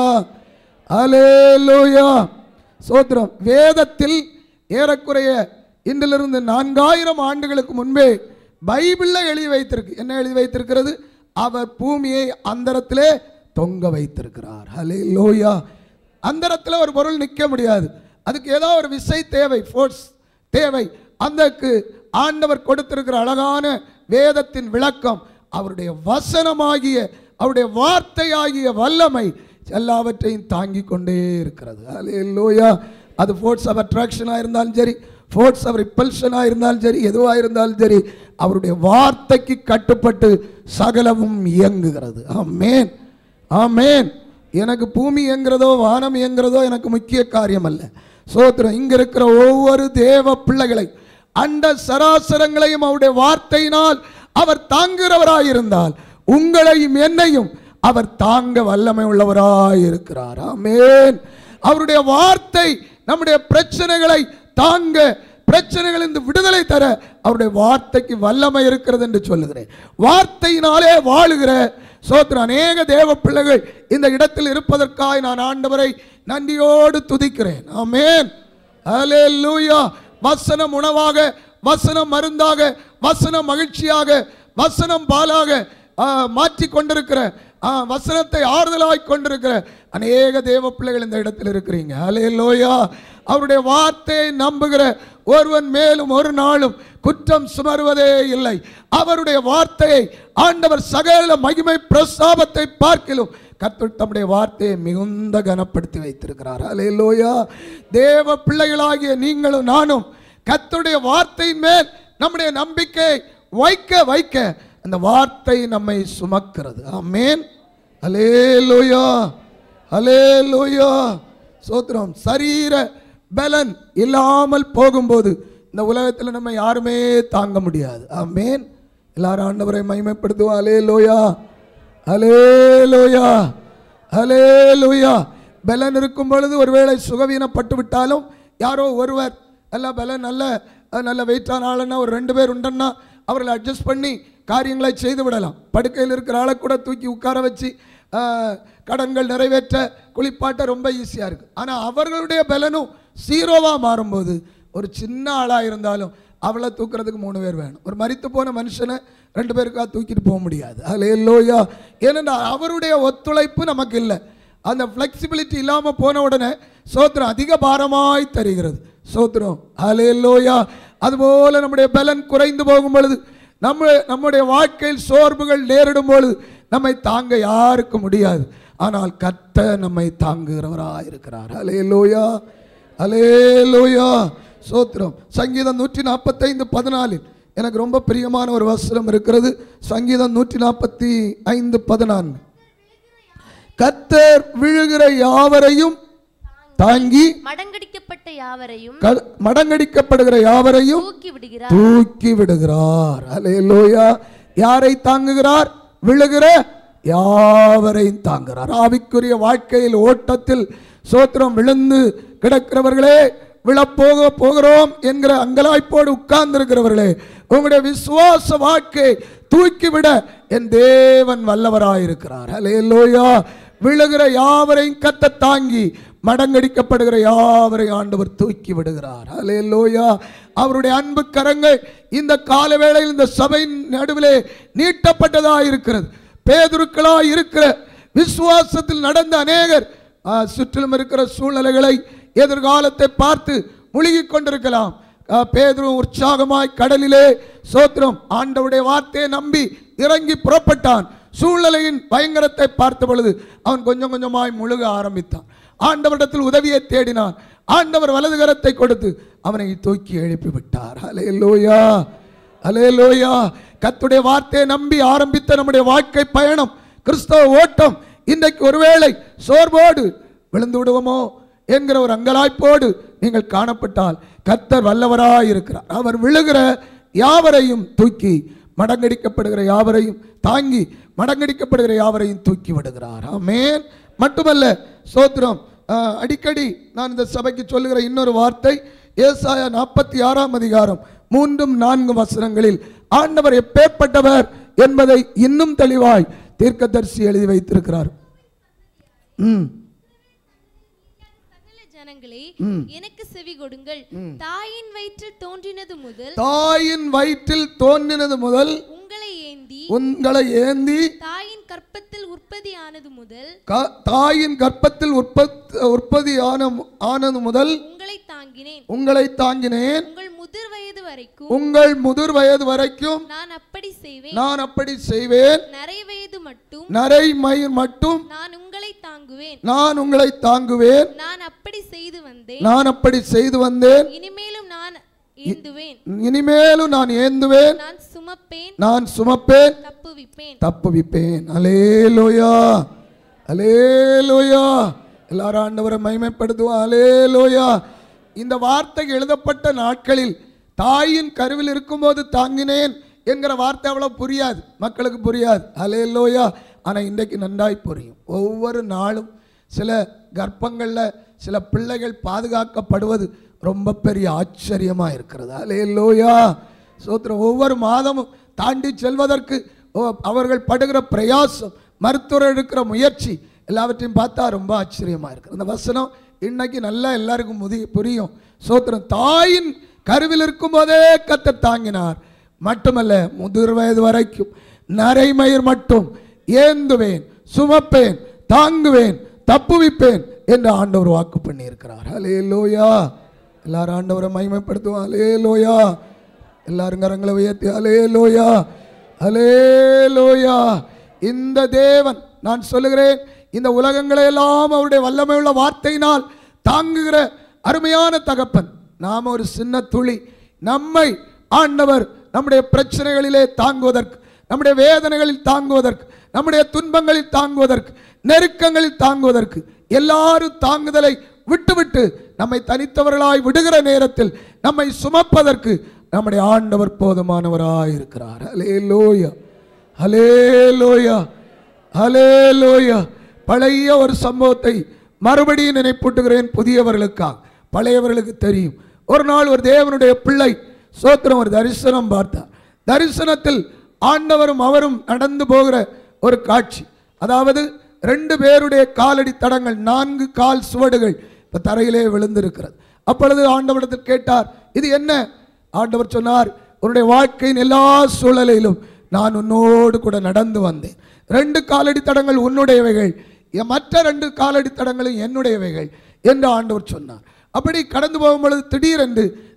ஹலே லோயா சோத்திரம் வேதத்தில் ஏறக்குறைய இன்றிலிருந்து நான்காயிரம் ஆண்டுகளுக்கு முன்பே பைபிளில் எழுதி வைத்திருக்கு என்ன எழுதி வைத்திருக்கிறது அவர் பூமியை அந்தரத்திலே தொங்க வைத்திருக்கிறார் ஹலே லோயா அந்தரத்தில் ஒரு பொருள் நிற்க முடியாது அதுக்கு ஏதோ ஒரு விசை தேவை ஃபோர்ஸ் தேவை அந்தக்கு ஆண்டவர் கொடுத்திருக்கிற அழகான வேதத்தின் விளக்கம் அவருடைய வசனமாகிய அவருடைய வார்த்தையாகிய வல்லமை எல்லாவற்றையும் தாங்கி கொண்டே இருக்கிறது அல்லேலூயா அது ஃபோர்ஸ் ஆஃப் அட்ராக்ஷனாக இருந்தாலும் சரி ஃபோர்ஸ் ஆஃப் ரிப்பல்ஷனாக இருந்தாலும் சரி எதுவாக இருந்தாலும் சரி அவருடைய வார்த்தைக்கு கட்டுப்பட்டு சகலமும் இயங்குகிறது ஆமேன் ஆமேன் எனக்கு பூமி இயங்குறதோ வானம் இயங்குறதோ எனக்கு முக்கிய காரியம் அல்ல சோத்திரம் இங்க இருக்கிற ஒவ்வொரு தேவ பிள்ளைகளை அண்ட சராசரங்களையும் அவருடைய வார்த்தையினால் அவர் தாங்குகிறவராயிருந்தால் உங்களையும் என்னையும் அவர் தாங்க வல்லமை உள்ளவராய் இருக்கிறார் ஆமென் அவருடைய வார்த்தை நம்முடைய பிரச்சனைகளை தாங்க பிரச்சனைகளிலிருந்து விடுதலை தர அவருடைய வார்த்தைக்கு வல்லமை இருக்கிறது என்று சொல்லுகிறேன் வார்த்தையினாலே வாழுகிற சோத்திர அநேக தேவ பிள்ளைகள் இந்த இடத்தில் இருப்பதற்காய் நான் ஆண்டவரை நன்றியோடு துதிக்கிறேன் ஆமென் ஹalleluya வசனம் உணவாக வசனம் மருந்தாக வசனம் மகிழ்ச்சியாக வசனம் பாலாக ஆ, மாற்றி கொண்டிருக்கிற ஆ, வசனத்தை ஆறுதலாய் கொண்டிருக்கிற அநேக தேவ பிள்ளைகள் இந்த இடத்தில் இருக்கிறீங்க ஹalleluya அவருடைய வார்த்தையை நம்புகிற ஒருவன் மேலும் ஒரு நாளும் குற்றம் சுமருவதே இல்லை அவருடைய வார்த்தையை ஆண்டவர் சகல மகிமை பிரஸ்தாபத்தை பார்க்கிலும் கர்த்தர் தம்முடைய வார்த்தையை மிகுந்த கனப்படுத்தி வைத்திருக்கிறார் அல்லேலூயா தேவ பிள்ளைகளாகிய நீங்களும் நானும் கர்த்தருடைய வார்த்தையின் மேல் நம்முடைய நம்பிக்கை வைக்க வைக்க அந்த வார்த்தை நம்மை சுமக்கிறது ஆமென் அலேலூயா அலேலூயா சோத்திரம் சரீர பலன் இல்லாமல் போகும்போது இந்த உலகத்தில் நம்ம யாருமே தாங்க முடியாது ஆமென் எல்லாரும் ஆண்டவரை மகிமைப்படுத்துவோம் அலேலூயா அலேலூயா அலேலூயா பலன் இருக்கும் பொழுது ஒருவேளை சுகவீனப்பட்டு விட்டாலும் யாரோ ஒருவர் நல்ல பலன் நல்ல அஹ், நல்ல வெயிட்டான ஆளுன்னா ஒரு ரெண்டு பேர் உண்டன்னா அவர்களை அட்ஜஸ்ட் பண்ணி காரியங்களை செய்து விடலாம் படுக்கையில் இருக்கிற ஆளை கூட தூக்கி உட்கார வச்சு அஹ், கடன்கள் நிறைவேற்ற குளிப்பாட்ட ரொம்ப ஈஸியாக இருக்குது ஆனால் அவர்களுடைய பலனும் சீரோவாக மாறும்போது ஒரு சின்ன ஆளாக இருந்தாலும் அவளை தூக்குறதுக்கு மூணு பேர் வேணும் ஒரு மரித்து போன மனுஷனை ரெண்டு பேருக்காக தூக்கிட்டு போக முடியாது அதில் லோயா ஏனென்றால் அவருடைய ஒத்துழைப்பு நமக்கு இல்லை அந்த ஃப்ளெக்சிபிலிட்டி இல்லாமல் போன உடனே சோத்திரம் அதிக பாரமாய் தருகிறது சோத்திரம் அலே லோயா அதுபோல நம்முடைய பலன் குறைந்து போகும் பொழுது நம்ம நம்முடைய வாழ்க்கையில் சோர்வுகள் நேரிடும் பொழுது நம்மை தாங்க யாருக்கு முடியாது ஆனால் கத்த நம்மை தாங்குகிறவராக இருக்கிறார் அலே லோயா அலே லோயா சோத்திரம் சங்கீதம் நூற்றி நாற்பத்தைந்து பதினாலில் எனக்கு ரொம்ப பிரியமான ஒரு வசனம் இருக்கிறது சங்கீதம் நூற்றி நாற்பத்தி ஐந்து பதினான்கு கத்தர் விழுகிற யாவரையும் தாங்கி மடங்கடிக்கப்பட்ட யாவரையும் க- மடங்கடிக்கப்படுகிற யாவரையும் தூக்கி விடுகிறார் தூக்கி விடுகிறார் அல்லேலூயா யாரை தாங்குகிறார் விழுகிற யாவரையும் தாங்குகிறார் ஆவிக்குரிய வாழ்க்கையில் ஓட்டத்தில் சோத்திரம் விழுந்து கிடக்கிறவர்களே விழப்போக போகிறோம் என்கிற அங்கலாய்ப்போடு உட்கார்ந்து இருக்கிறவர்களே உங்களுடைய விசுவாச வாழ்க்கை தூக்கிவிட என் தேவன் வல்லவராயிருக்கிறார் அல்லேலூயா விழுகிற யாவரையும் கத்த தாங்கி மடங்கடிக்கப்படுகிற யாவரை ஆண்டவர் தூக்கி விடுகிறார் அல்லேலூயா அவருடைய அன்பு கரங்கள் இந்த கால வேளையில் இந்த சபையின் நடுவிலே நீட்டப்பட்டதாக இருக்கிறது பேதுருக்களாய் இருக்கிற விசுவாசத்தில் நடந்த அநேகர் ஆ, சுற்றிலும் இருக்கிற சூழ்நிலைகளை எதிர்காலத்தை பார்த்து முழுகிக் கொண்டிருக்கலாம் ஆ, பேதுரு உற்சாகமாய் கடலிலே சோத்திரம் ஆண்டவருடைய வார்த்தையை நம்பி இறங்கி புறப்பட்டான் சூழ்நிலையின் பயங்கரத்தை பார்த்த பொழுது அவன் கொஞ்சம் கொஞ்சமாய் முழுக ஆரம்பித்தான் ஆண்டவரிடத்தில் உதவியை தேடினான் ஆண்டவர் வலது கரத்தை கொடுத்து அவனை தூக்கி எழுப்பி விட்டார் அலேலூயா அலேலூயா கத்துடைய வார்த்தையை நம்பி ஆரம்பித்த நம்முடைய வாழ்க்கை பயணம் கிறிஸ்தவ ஓட்டம் இன்றைக்கு ஒருவேளை சோர்வோடு விழுந்து விடுவோமோ என்கிற ஒரு அங்கலாய்ப்போடு நீங்கள் காணப்பட்டால் கத்தர் வல்லவராய் இருக்கிறார் அவர் விழுகிற யாவரையும் தூக்கி மடங்கடிக்கப்படுகிற யாவரையும் தாங்கி மடங்கடிக்கப்படுகிற யாவரையும் தூக்கி விடுகிறார் ஆமென் மட்டுமல்ல சோத்திரம் ஆஹ், அடிக்கடி நான் இந்த சபைக்கு சொல்லுகிற இன்னொரு வார்த்தை ஏசாயா நாற்பத்தி ஆறாம் அதிகாரம் மூன்றும் நான்கு வசனங்களில் ஆண்டவர் எப்பேற்பட்டவர் என்பதை இன்னும் தெளிவாய் தீர்க்கதரிசி எழுதி வைத்திருக்கிறார் ம் சகல ஜனங்களே எனக்கு செவி கொடுங்கள் தாயின் வயிற்றில் தோன்றினது முதல் தாயின் வயிற்றில் தோன்றினது முதல் உங்களை ஏந்தி உங்களை ஏந்தி தாயின் கற்பத்தில் உற்பத்தியானது முதல் க- தாயின் கர்ப்பத்தில் உற்பத் உற்பத்தி ஆன ஆனது முதல் உங்களை தாங்கினேன் உங்களை தாங்கினேன் உங்கள் முதிர் வயது வரைக்கும் உங்கள் முதிர் வயது வரைக்கும் நான் அப்படி செய்வேன் நான் அப்படி செய்வேன் நரை வயது மட்டும் நரை மயிர் மட்டும் நான் உங்களை தாங்குவேன் நான் உங்களை தாங்குவேன் நான் அப்படி செய்து வந்தேன் நான் அப்படி செய்து வந்தேன் இனிமேலும் நான் ஏந்துவேன் இனிமேலும் நான் ஏந்துவேன் நான் சுமப்பேன் நான் சுமப்பேன் தப்புவிப்பேன் தப்புவிப்பேன் அலேலோயா அலேலோயா எல்லாரும் ஆண்டவரை மகிமைப்படுத்துவோம் அலேலோயா இந்த வார்த்தை எழுதப்பட்ட நாட்களில் தாயின் கருவில் இருக்கும்போது தாங்கினேன் என்கிற வார்த்தை அவ்வளவு புரியாது மக்களுக்கு புரியாது அலேலோயா ஆனால் இன்றைக்கு நன்றாய் புரியும் ஒவ்வொரு நாளும் சில கர்ப்பங்களில் சில பிள்ளைகள் பாதுகாக்கப்படுவது ரொம்ப பெரிய ஆச்சரியமாக இருக்கிறது அலேலோயா சோத்திரம் ஒவ்வொரு மாதமும் தாண்டி செல்வதற்கு ஓ, அவர்கள் படுகிற பிரயாசம் மருத்துவர் எடுக்கிற முயற்சி எல்லாவற்றையும் பார்த்தா ரொம்ப ஆச்சரியமாக இருக்குது அந்த வசனம் இன்னைக்கு நல்லா எல்லாருக்கும் முதி புரியும் சோத்திரம் தாயின் கருவில் இருக்கும்போதே கத்த தாங்கினார் மட்டுமல்ல முதிர் வயது வரைக்கும் நரைமயிர் மட்டும் ஏந்துவேன் சுமப்பேன் தாங்குவேன் தப்புவிப்பேன் என்று ஆண்டவர் வாக்கு பண்ணியிருக்கிறார் ஹலே லோயா எல்லாரும் ஆண்டவரை மகிமைப்படுத்துவோம் அலே லோயா எல்லாரும் கரங்களை உயர்த்தி அலே லோயா அலே லோயா இந்த தேவன் நான் சொல்லுகிறேன் இந்த உலகங்களை எல்லாம் அவருடைய வல்லமையுள்ள வார்த்தையினால் தாங்குகிற அருமையான தகப்பன் நாம் ஒரு சின்ன துளி நம்மை ஆண்டவர் நம்முடைய பிரச்சனைகளிலே தாங்குவதற்கு நம்முடைய வேதனைகளில் தாங்குவதற்கு நம்முடைய துன்பங்களில் தாங்குவதற்கு நெருக்கங்களில் தாங்குவதற்கு எல்லாரும் தாங்குதலை விட்டுவிட்டு நம்மை தனித்தவர்களாய் விடுகிற நேரத்தில் நம்மை சுமப்பதற்கு நம்முடைய ஆண்டவர் போதுமானவராய் இருக்கிறார் ஹலே லோயா ஹலே லோயா ஹலே லோயா பழைய ஒரு சம்பவத்தை மறுபடியும் நினைப்பூட்டுகிறேன் புதியவர்களுக்காக பழையவர்களுக்கு தெரியும் ஒரு நாள் ஒரு தேவனுடைய பிள்ளை சோத்திரம் ஒரு தரிசனம் பார்த்தார் தரிசனத்தில் ஆண்டவரும் அவரும் நடந்து போகிற ஒரு காட்சி அதாவது ரெண்டு பேருடைய காலடி தடங்கள் நான்கு கால் சுவடுகள் இப்போ தரையிலே விழுந்திருக்கிறது அப்பொழுது ஆண்டவரிடத்தில் கேட்டார் இது என்ன ஆண்டவர் சொன்னார் உன்னுடைய வாழ்க்கையின் எல்லா சூழலிலும் நான் உன்னோடு கூட நடந்து வந்தேன் ரெண்டு காலடி தடங்கள் உன்னுடையவைகள் என் மற்ற ரெண்டு காலடி தடங்களும் என்னுடையவைகள் என்று ஆண்டவர் சொன்னார் அப்படி கடந்து போகும் பொழுது திடீரென்று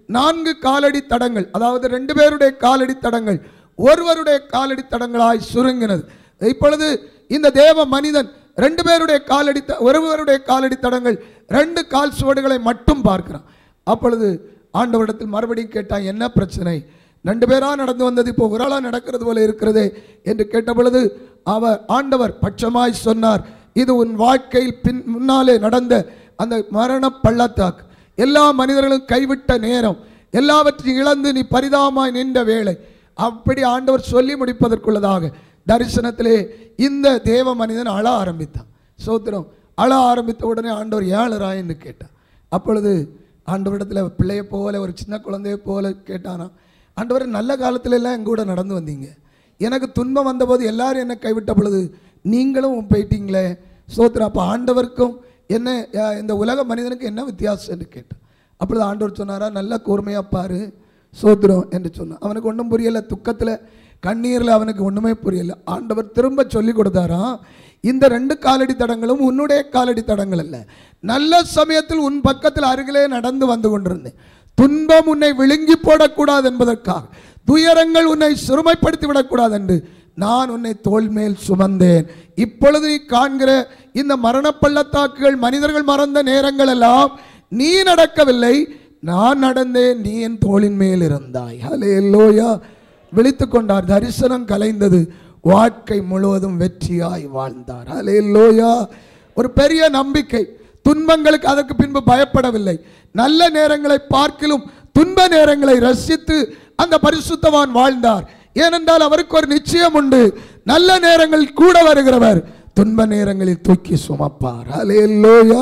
நான்கு காலடி தடங்கள் அதாவது ரெண்டு பேருடைய காலடி தடங்கள் ஒருவருடைய காலடி தடங்களாய் சுருங்கினது இப்பொழுது இந்த தேவ மனிதன் ரெண்டு பேருடைய காலடி த- ஒருவருடைய காலடி தடங்கள் ரெண்டு கால் சுவடுகளை மட்டும் பார்க்கிறான் அப்பொழுது ஆண்டவரிடத்தில் மறுபடியும் கேட்டான் என்ன பிரச்சனை ரெண்டு பேரா நடந்து வந்தது இப்போ ஒரு ஆளா நடக்கிறது போல இருக்கிறதே என்று கேட்ட பொழுது அவர் ஆண்டவர் பட்சமாய் சொன்னார் இது உன் வாழ்க்கையில் பின் முன்னாலே நடந்த அந்த மரண பள்ளத்தாக்கு எல்லா மனிதர்களும் கைவிட்ட நேரம் எல்லாவற்றையும் இழந்து நீ பரிதாபமாய் நின்ற வேளை அப்படி ஆண்டவர் சொல்லி முடிப்பதற்குள்ளதாக தரிசனத்திலே இந்த தேவ மனிதன் அழ ஆரம்பித்தான் சோத்திரம் அழ ஆரம்பித்த உடனே ஆண்டவர் ஏழராய் என்று கேட்டான் அப்பொழுது ஆண்டவரிடத்தில் பிள்ளையை போல ஒரு சின்ன குழந்தையை போல கேட்டானா ஆண்டவர் நல்ல காலத்துல எல்லாம் எங்க கூட நடந்து வந்தீங்க எனக்கு துன்பம் வந்தபோது எல்லாரும் என்னை கைவிட்ட பொழுது நீங்களும் போயிட்டீங்களே சோத்திரம் அப்போ ஆண்டவருக்கும் என்ன அஹ், இந்த உலக மனிதனுக்கு என்ன வித்தியாசம் என்று கேட்டான் அப்பொழுது ஆண்டவர் சொன்னாரா நல்ல கூர்மையா பாரு சோத்திரம் என்று சொன்னான் அவனுக்கு ஒன்றும் புரியல துக்கத்தில் கண்ணீரில் அவனுக்கு ஒன்றுமே புரியல ஆண்டவர் திரும்ப சொல்லி கொடுத்தாராம் இந்த ரெண்டு காலடி தடங்களும் உன்னுடைய காலடி தடங்கள் அல்ல நல்ல சமயத்தில் உன் பக்கத்தில் அருகிலே நடந்து வந்து கொண்டிருந்தேன் துன்பம் உன்னை விழுங்கி போடக்கூடாது என்பதற்காக துயரங்கள் உன்னை சிறுமைப்படுத்தி விடக்கூடாது என்று நான் உன்னை தோள் மேல் சுமந்தேன் இப்பொழுது நீ காண்கிற இந்த மரண பள்ளத்தாக்குகள் மனிதர்கள் மறந்த நேரங்கள் எல்லாம் நீ நடக்கவில்லை நான் நடந்தேன் நீ என் தோளின் மேல் இருந்தாய் ஹலே லோயா விழித்து கொண்டார் தரிசனம் கலைந்தது வாழ்க்கை முழுவதும் வெற்றியாய் வாழ்ந்தார் ஹலே லோயா ஒரு பெரிய நம்பிக்கை துன்பங்களுக்கு அதற்கு பின்பு பயப்படவில்லை நல்ல நேரங்களை பார்க்கிலும் துன்ப நேரங்களை ரசித்து அந்த பரிசுத்தவான் வாழ்ந்தார் ஏனென்றால் அவருக்கு ஒரு நிச்சயம் உண்டு நல்ல நேரங்கள் கூட வருகிறவர் துன்ப நேரங்களில் தூக்கி சுமப்பார் ஹalleluya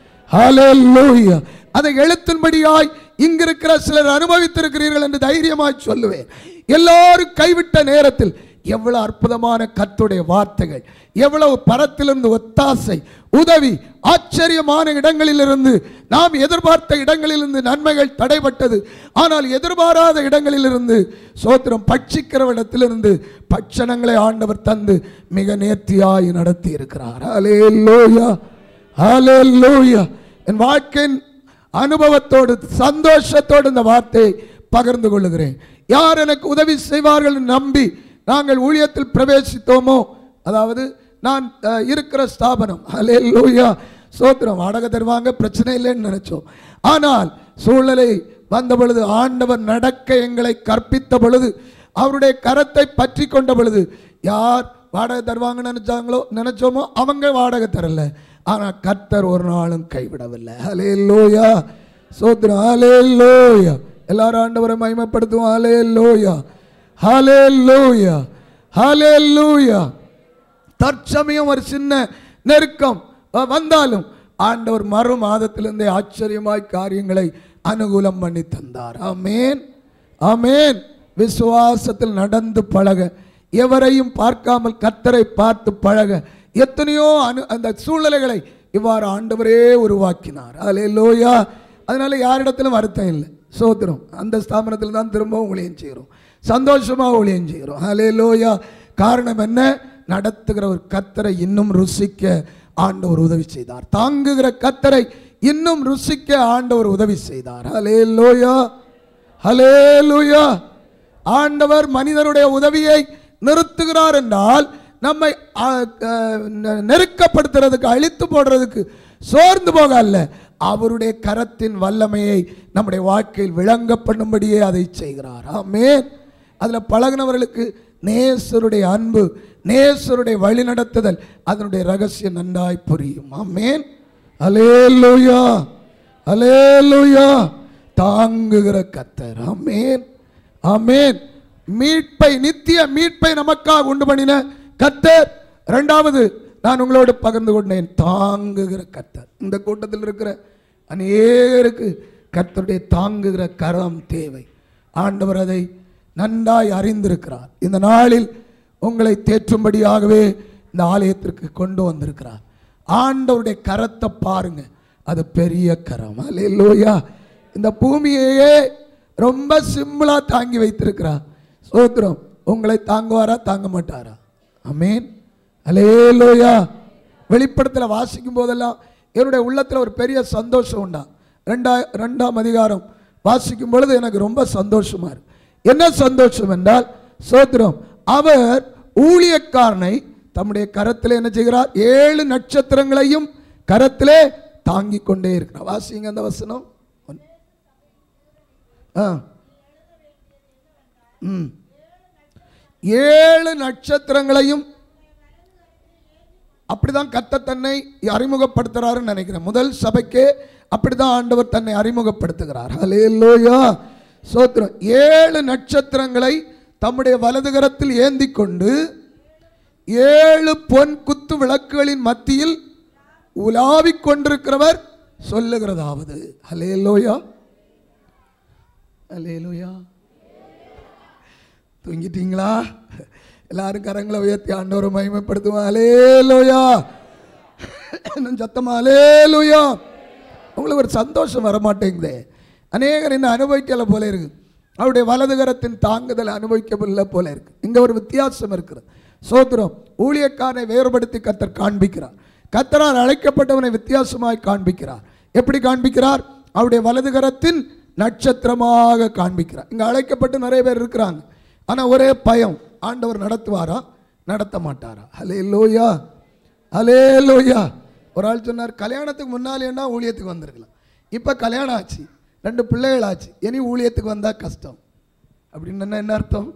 ஹalleluya அதை எழுத்தின்படியாய் இங்கிருக்கிற சிலர் அனுபவித்திருக்கிறீர்கள் என்று தைரியமாய் சொல்லுவேன் எல்லாரும் கைவிட்ட நேரத்தில் எவ்வளவு அற்புதமான கத்துடைய வார்த்தைகள் எவ்வளவு பரத்திலிருந்து ஒத்தாசை உதவி ஆச்சரியமான இடங்களிலிருந்து நாம் எதிர்பார்த்த இடங்களிலிருந்து நன்மைகள் தடைபட்டது ஆனால் எதிர்பாராத இடங்களிலிருந்து சோத்திரம் பட்சிக்கிறவிடத்திலிருந்து பட்சணங்களை ஆண்டவர் தந்து மிக நேர்த்தியாய் நடத்தி இருக்கிறார் ஹalleluya ஹalleluya என் வாழ்க்கையின் அனுபவத்தோடு சந்தோஷத்தோடு இந்த வார்த்தையை பகிர்ந்து கொள்ளுகிறேன் யார் எனக்கு உதவி செய்வார்கள் என்று நம்பி நாங்கள் ஊழியத்தில் பிரவேசித்தோமோ அதாவது நான் அஹ், இருக்கிற ஸ்தாபனம் ஹalleluya சோத்திரம் வாடகை தருவாங்க பிரச்சனை இல்லைன்னு நினைச்சோம் ஆனால் சூழ்நிலை வந்த பொழுது ஆண்டவர் நடக்க எங்களை கற்பித்த பொழுது அவருடைய கரத்தை பற்றி கொண்ட பொழுது யார் வாடகை தருவாங்கன்னு நினைச்சாங்களோ நினைச்சோமோ அவங்க வாடகை தரல ஆனா கர்த்தர் ஒரு நாளும் கைவிடவில்லை ஹலே லோயா சோத்ரம் ஹலே லோயா எல்லாரும் ஆண்டவரை மகிமைப்படுத்துவோம் ஹலே லோயா ஹலே லோயா ஹலே லோயா தற்சமயம் ஒரு சின்ன நெருக்கம் அஹ், வந்தாலும் ஆண்டவர் மறு மாதத்திலிருந்தே ஆச்சரியமாய் காரியங்களை அனுகூலம் பண்ணி தந்தார் ஆமேன் ஆமேன் விசுவாசத்தில் நடந்து பழக எவரையும் பார்க்காமல் கத்தரை பார்த்து பழக எத்தனையோ அனு அந்த சூழ்நிலைகளை இவ்வாறு ஆண்டவரே உருவாக்கினார் அலே லோயா அதனால யாரிடத்திலும் வருத்தம் இல்லை சோத்திரம் அந்த ஸ்தாபனத்தில் தான் திரும்பவும் ஊழியம் செய்கிறோம் சந்தோஷமாக ஊழியம் செய்கிறோம் ஹலே லோயா காரணம் என்ன நடத்துகிற ஒரு கத்தரை இன்னும் ருசிக்க ஆண்டவர் உதவி செய்தார் தாங்குகிற கத்தரை இன்னும் ருசிக்க ஆண்டவர் உதவி செய்தார் ஹலே லோயா ஹலே லோயா ஆண்டவர் மனிதருடைய உதவியை நிறுத்துகிறார் என்றால் நம்மை ஆ, ஆ, நெ- நெருக்கப்படுத்துறதுக்கு அழித்து போடுறதுக்கு சோர்ந்து போக அல்ல அவருடைய கரத்தின் வல்லமையை நம்முடைய வாழ்க்கையில் விளங்க பண்ணும்படியே அதை செய்கிறார் ஆமென் அதில் பழகினவர்களுக்கு நேசருடைய அன்பு நேசருடைய வழிநடத்துதல் அதனுடைய ரகசியம் நன்றாய் புரியும் ஆமென் அலேலூயா அலேலூயா தாங்குகிற கத்தர் ஆமென் ஆமென் மீட்பை நித்திய மீட்பை நமக்காக உண்டு பண்ணின கத்தர் இரண்டாவது நான் உங்களோடு பகிர்ந்து கொண்டேன் தாங்குகிற கத்தர் இந்த கூட்டத்தில் இருக்கிற அநேகருக்கு கர்த்தருடைய தாங்குகிற கரம் தேவை ஆண்டவர் அதை நன்றாய் அறிந்திருக்கிறார் இந்த நாளில் உங்களை தேற்றும்படியாகவே இந்த ஆலயத்திற்கு கொண்டு வந்திருக்கிறார் ஆண்டவருடைய கரத்தை பாருங்க அது பெரிய கரம் அல்லேலூயா இந்த பூமியையே ரொம்ப சிம்பிளா தாங்கி வைத்திருக்கிறார் சோத்திரம் உங்களை தாங்குவாரா தாங்க மாட்டாரா அமீன் அலேலோயா வெளிப்படத்தில் வாசிக்கும் போதெல்லாம் என்னுடைய உள்ளத்தில் ஒரு பெரிய சந்தோஷம் உண்டா ரெண்டா ரெண்டாம் அதிகாரம் வாசிக்கும் பொழுது எனக்கு ரொம்ப சந்தோஷமா இருக்கு என்ன சந்தோஷம் என்றால் சோத்திரம் அவர் ஊழியக்காரனை தம்முடைய கரத்தில் என்ன செய்கிறார் ஏழு நட்சத்திரங்களையும் கரத்திலே தாங்கிக் கொண்டே இருக்கிறார் வாசிங்க அந்த வசனம் ஒன்- ஆ ம் ஏழு நட்சத்திரங்களையும் அப்படிதான் கத்த தன்னை அறிமுகப்படுத்துறாருன்னு நினைக்கிறேன் முதல் சபைக்கே அப்படிதான் ஆண்டவர் தன்னை அறிமுகப்படுத்துகிறார் ஹalleluya சோத்திரம் ஏழு நட்சத்திரங்களை தம்முடைய வலது கரத்தில் ஏந்தி கொண்டு ஏழு பொன் குத்து விளக்குகளின் மத்தியில் உலாவிக் கொண்டிருக்கிறவர் சொல்லுகிறதாவது ஹalleluya ஹalleluya தூங்கிட்டீங்களா எல்லாரும் கரங்களை உயர்த்தி ஆண்டவரை மகிமைப்படுத்துவோம் அலேலோயா இன்னும் சத்தமா அலேலோயா உங்களுக்கு ஒரு சந்தோஷம் வர மாட்டேங்குதே அநேகர் இன்னும் அனுபவிக்கல போல இருக்கு அவருடைய வலது கரத்தின் தாங்குதல் அனுபவிக்கவில்லை போல இருக்கு இங்க ஒரு வித்தியாசம் இருக்கிறது சோத்திரம் ஊழியக்காரனை வேறுபடுத்தி கத்தர் காண்பிக்கிறார் கத்தரால் அழைக்கப்பட்டவனை வித்தியாசமாய் காண்பிக்கிறார் எப்படி காண்பிக்கிறார் அவருடைய வலது கரத்தின் நட்சத்திரமாக காண்பிக்கிறார் இங்க அழைக்கப்பட்டு நிறைய பேர் இருக்கிறாங்க ஆனா ஒரே பயம் ஆண்டவர் நடத்துவாரா நடத்த மாட்டாரா ஹலே லோயா ஹலே லோயா ஒரு ஆள் சொன்னார் கல்யாணத்துக்கு முன்னாலேன்னா ஊழியத்துக்கு வந்திருக்கலாம் இப்போ கல்யாணம் ஆச்சு ரெண்டு பிள்ளைகள் ஆச்சு இனி ஊழியத்துக்கு வந்தால் கஷ்டம் அப்படின்னு என்ன அர்த்தம்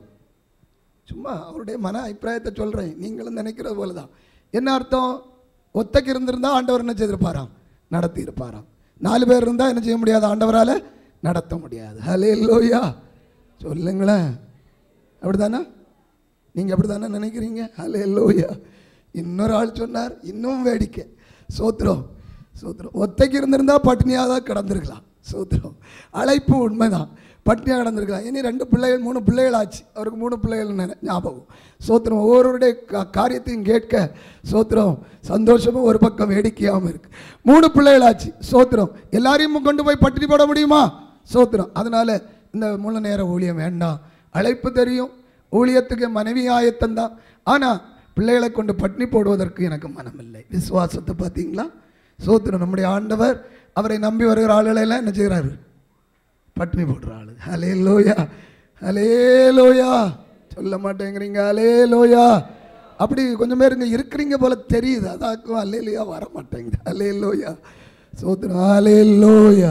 சும்மா அவருடைய மன அபிப்பிராயத்தை சொல்கிறேன் நீங்களும் நினைக்கிறது போல தான் என்ன அர்த்தம் ஒத்தைக்கு இருந்திருந்தா ஆண்டவர் என்ன செய்திருப்பாராம் நடத்தி இருப்பாராம் நாலு பேர் இருந்தால் என்ன செய்ய முடியாது ஆண்டவரால் நடத்த முடியாது ஹலே லோயா சொல்லுங்களேன் அப்படிதானே நீங்கள் அப்படி தானே நினைக்கிறீங்க ஹலே லோயா இன்னொரு ஆள் சொன்னார் இன்னும் வேடிக்கை சோத்திரம் சோத்திரம் ஒத்தைக்கு இருந்திருந்தா பட்டினியாக தான் கிடந்திருக்கலாம் சோத்திரம் அழைப்பு உண்மைதான் பட்டினியாக கிடந்திருக்கலாம் இனி ரெண்டு பிள்ளைகள் மூணு பிள்ளைகள் ஆச்சு அவருக்கு மூணு பிள்ளைகள் நினை- ஞாபகம் சோத்திரம் ஒவ்வொருவருடைய கா- காரியத்தையும் கேட்க சோத்திரம் சந்தோஷமும் ஒரு பக்கம் வேடிக்கையாகவும் இருக்கு மூணு பிள்ளைகள் ஆச்சு சோத்திரம் எல்லாரையும் கொண்டு போய் பட்டினி போட முடியுமா சோத்திரம் அதனால இந்த முழு நேர ஊழியம் வேண்டாம் அழைப்பு தெரியும் ஊழியத்துக்கு மனைவி ஆயத்தந்தான் ஆனால் பிள்ளைகளை கொண்டு பட்டினி போடுவதற்கு எனக்கு மனமில்லை விசுவாசத்தை பார்த்தீங்களா சோத்திரம் நம்முடைய ஆண்டவர் அவரை நம்பி வருகிற ஆளுகளை எல்லாம் என்ன செய்கிறாரு பட்டினி போடுற ஆளு ஹலே லோயா ஹலே லோயா சொல்ல மாட்டேங்கிறீங்க ஹலே லோயா அப்படி கொஞ்சம் பேர் இங்கே இருக்கிறீங்க போல தெரியுது அதாக்கும் ஹலே லோயா வர மாட்டேங்குது ஹலே லோயா சோத்திரம் ஹலே லோயா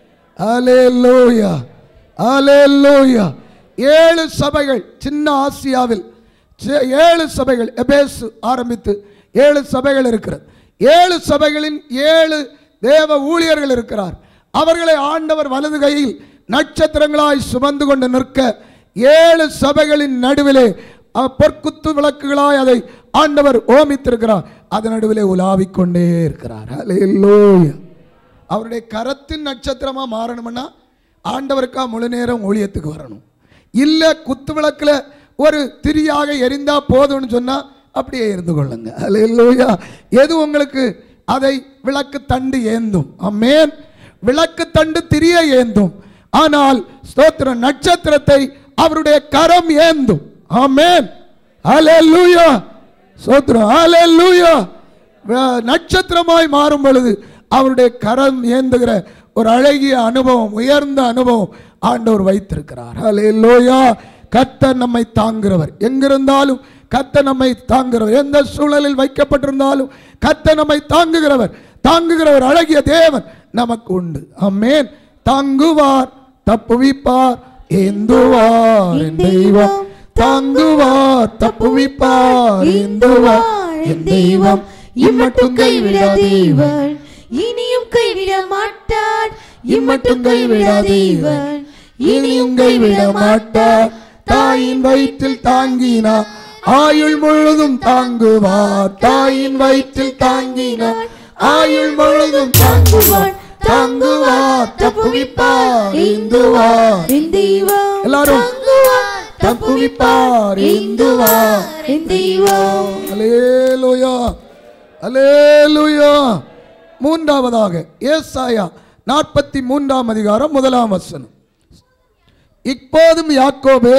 ஹலே லோயா ஹலே லோயா ஏழு சபைகள் சின்ன ஆசியாவில் சே- ஏழு சபைகள் எபேசு ஆரம்பித்து ஏழு சபைகள் இருக்கிறது ஏழு சபைகளின் ஏழு தேவ ஊழியர்கள் இருக்கிறார் அவர்களை ஆண்டவர் வலது கையில் நட்சத்திரங்களாய் சுமந்து கொண்டு நிற்க ஏழு சபைகளின் நடுவிலே அ- பொற்குத்து விளக்குகளாய் அதை ஆண்டவர் ஓமித்திருக்கிறார் அதன் நடுவிலே உலாவிக் கொண்டே இருக்கிறார் ஹalleluya அவருடைய கரத்தின் நட்சத்திரமா மாறணும்னா ஆண்டவருக்கா முழு நேரம் ஊழியத்துக்கு வரணும் இல்ல குத்து விளக்குல ஒரு திரியாக எரிந்தா போதும்னு சொன்னா அப்படியே இருந்து கொள்ளுங்க ஹalleluya எது உங்களுக்கு அதை விளக்கு தண்டு ஏந்தும் அம்மேன் விளக்கு தண்டு திரிய ஏந்தும் ஆனால் ஸ்தோத்திர நட்சத்திரத்தை அவருடைய கரம் ஏந்தும் ஆமென் ஹalleluya ஸ்தோத்திரம் ஹalleluya வ- நட்சத்திரமாய் மாறும் பொழுது அவருடைய கரம் ஏந்துகிற ஒரு அழகிய அனுபவம் உயர்ந்த அனுபவம் ஆண்டவர் வைத்திருக்கிறார் ஹalleluya கர்த்தர் நம்மை தாங்குகிறவர் எங்கிருந்தாலும் கர்த்தர் நம்மை தாங்குகிறவர் எந்த சூழலில் வைக்கப்பட்டிருந்தாலும் கர்த்தர் நம்மை தாங்குகிறவர் தாங்குகிறவர் அழகிய தேவன் நமக்கு உண்டு அம்மேன் தாங்குவார் தப்புவிப்பார் ஏந்துவார் என் தெய்வம் தாங்குவார் தப்புவிப்பார் ஏந்துவார் என் தெய்வம் இம்மட்டும் கைவிடா தேவன் இனியும் கைவிட மாட்டார் இம்மட்டும் கைவிடா தேவன் இனியும் கைவிட மாட்டார் தாயின் வயிற்றில் தாங்கினார் ஆயுள் முழுதும் தாங்குவார் தாயின் வயிற்றில் தாங்கினார் ஆயுள் முழுதும் தாங்குவார் தாங்குவார் தப்புவிப்பார் ஏந்துவார் என் தெய்வம் எல்லாரும் தப்புவிப்பார் ஏந்துவார் என் தெய்வம் அலேலுயா அலேலுயா மூன்றாவதாக ஏசாயா நாற்பத்தி மூன்றாம் அதிகாரம் முதலாம் வசனம் இப்போதும் யாக்கோபே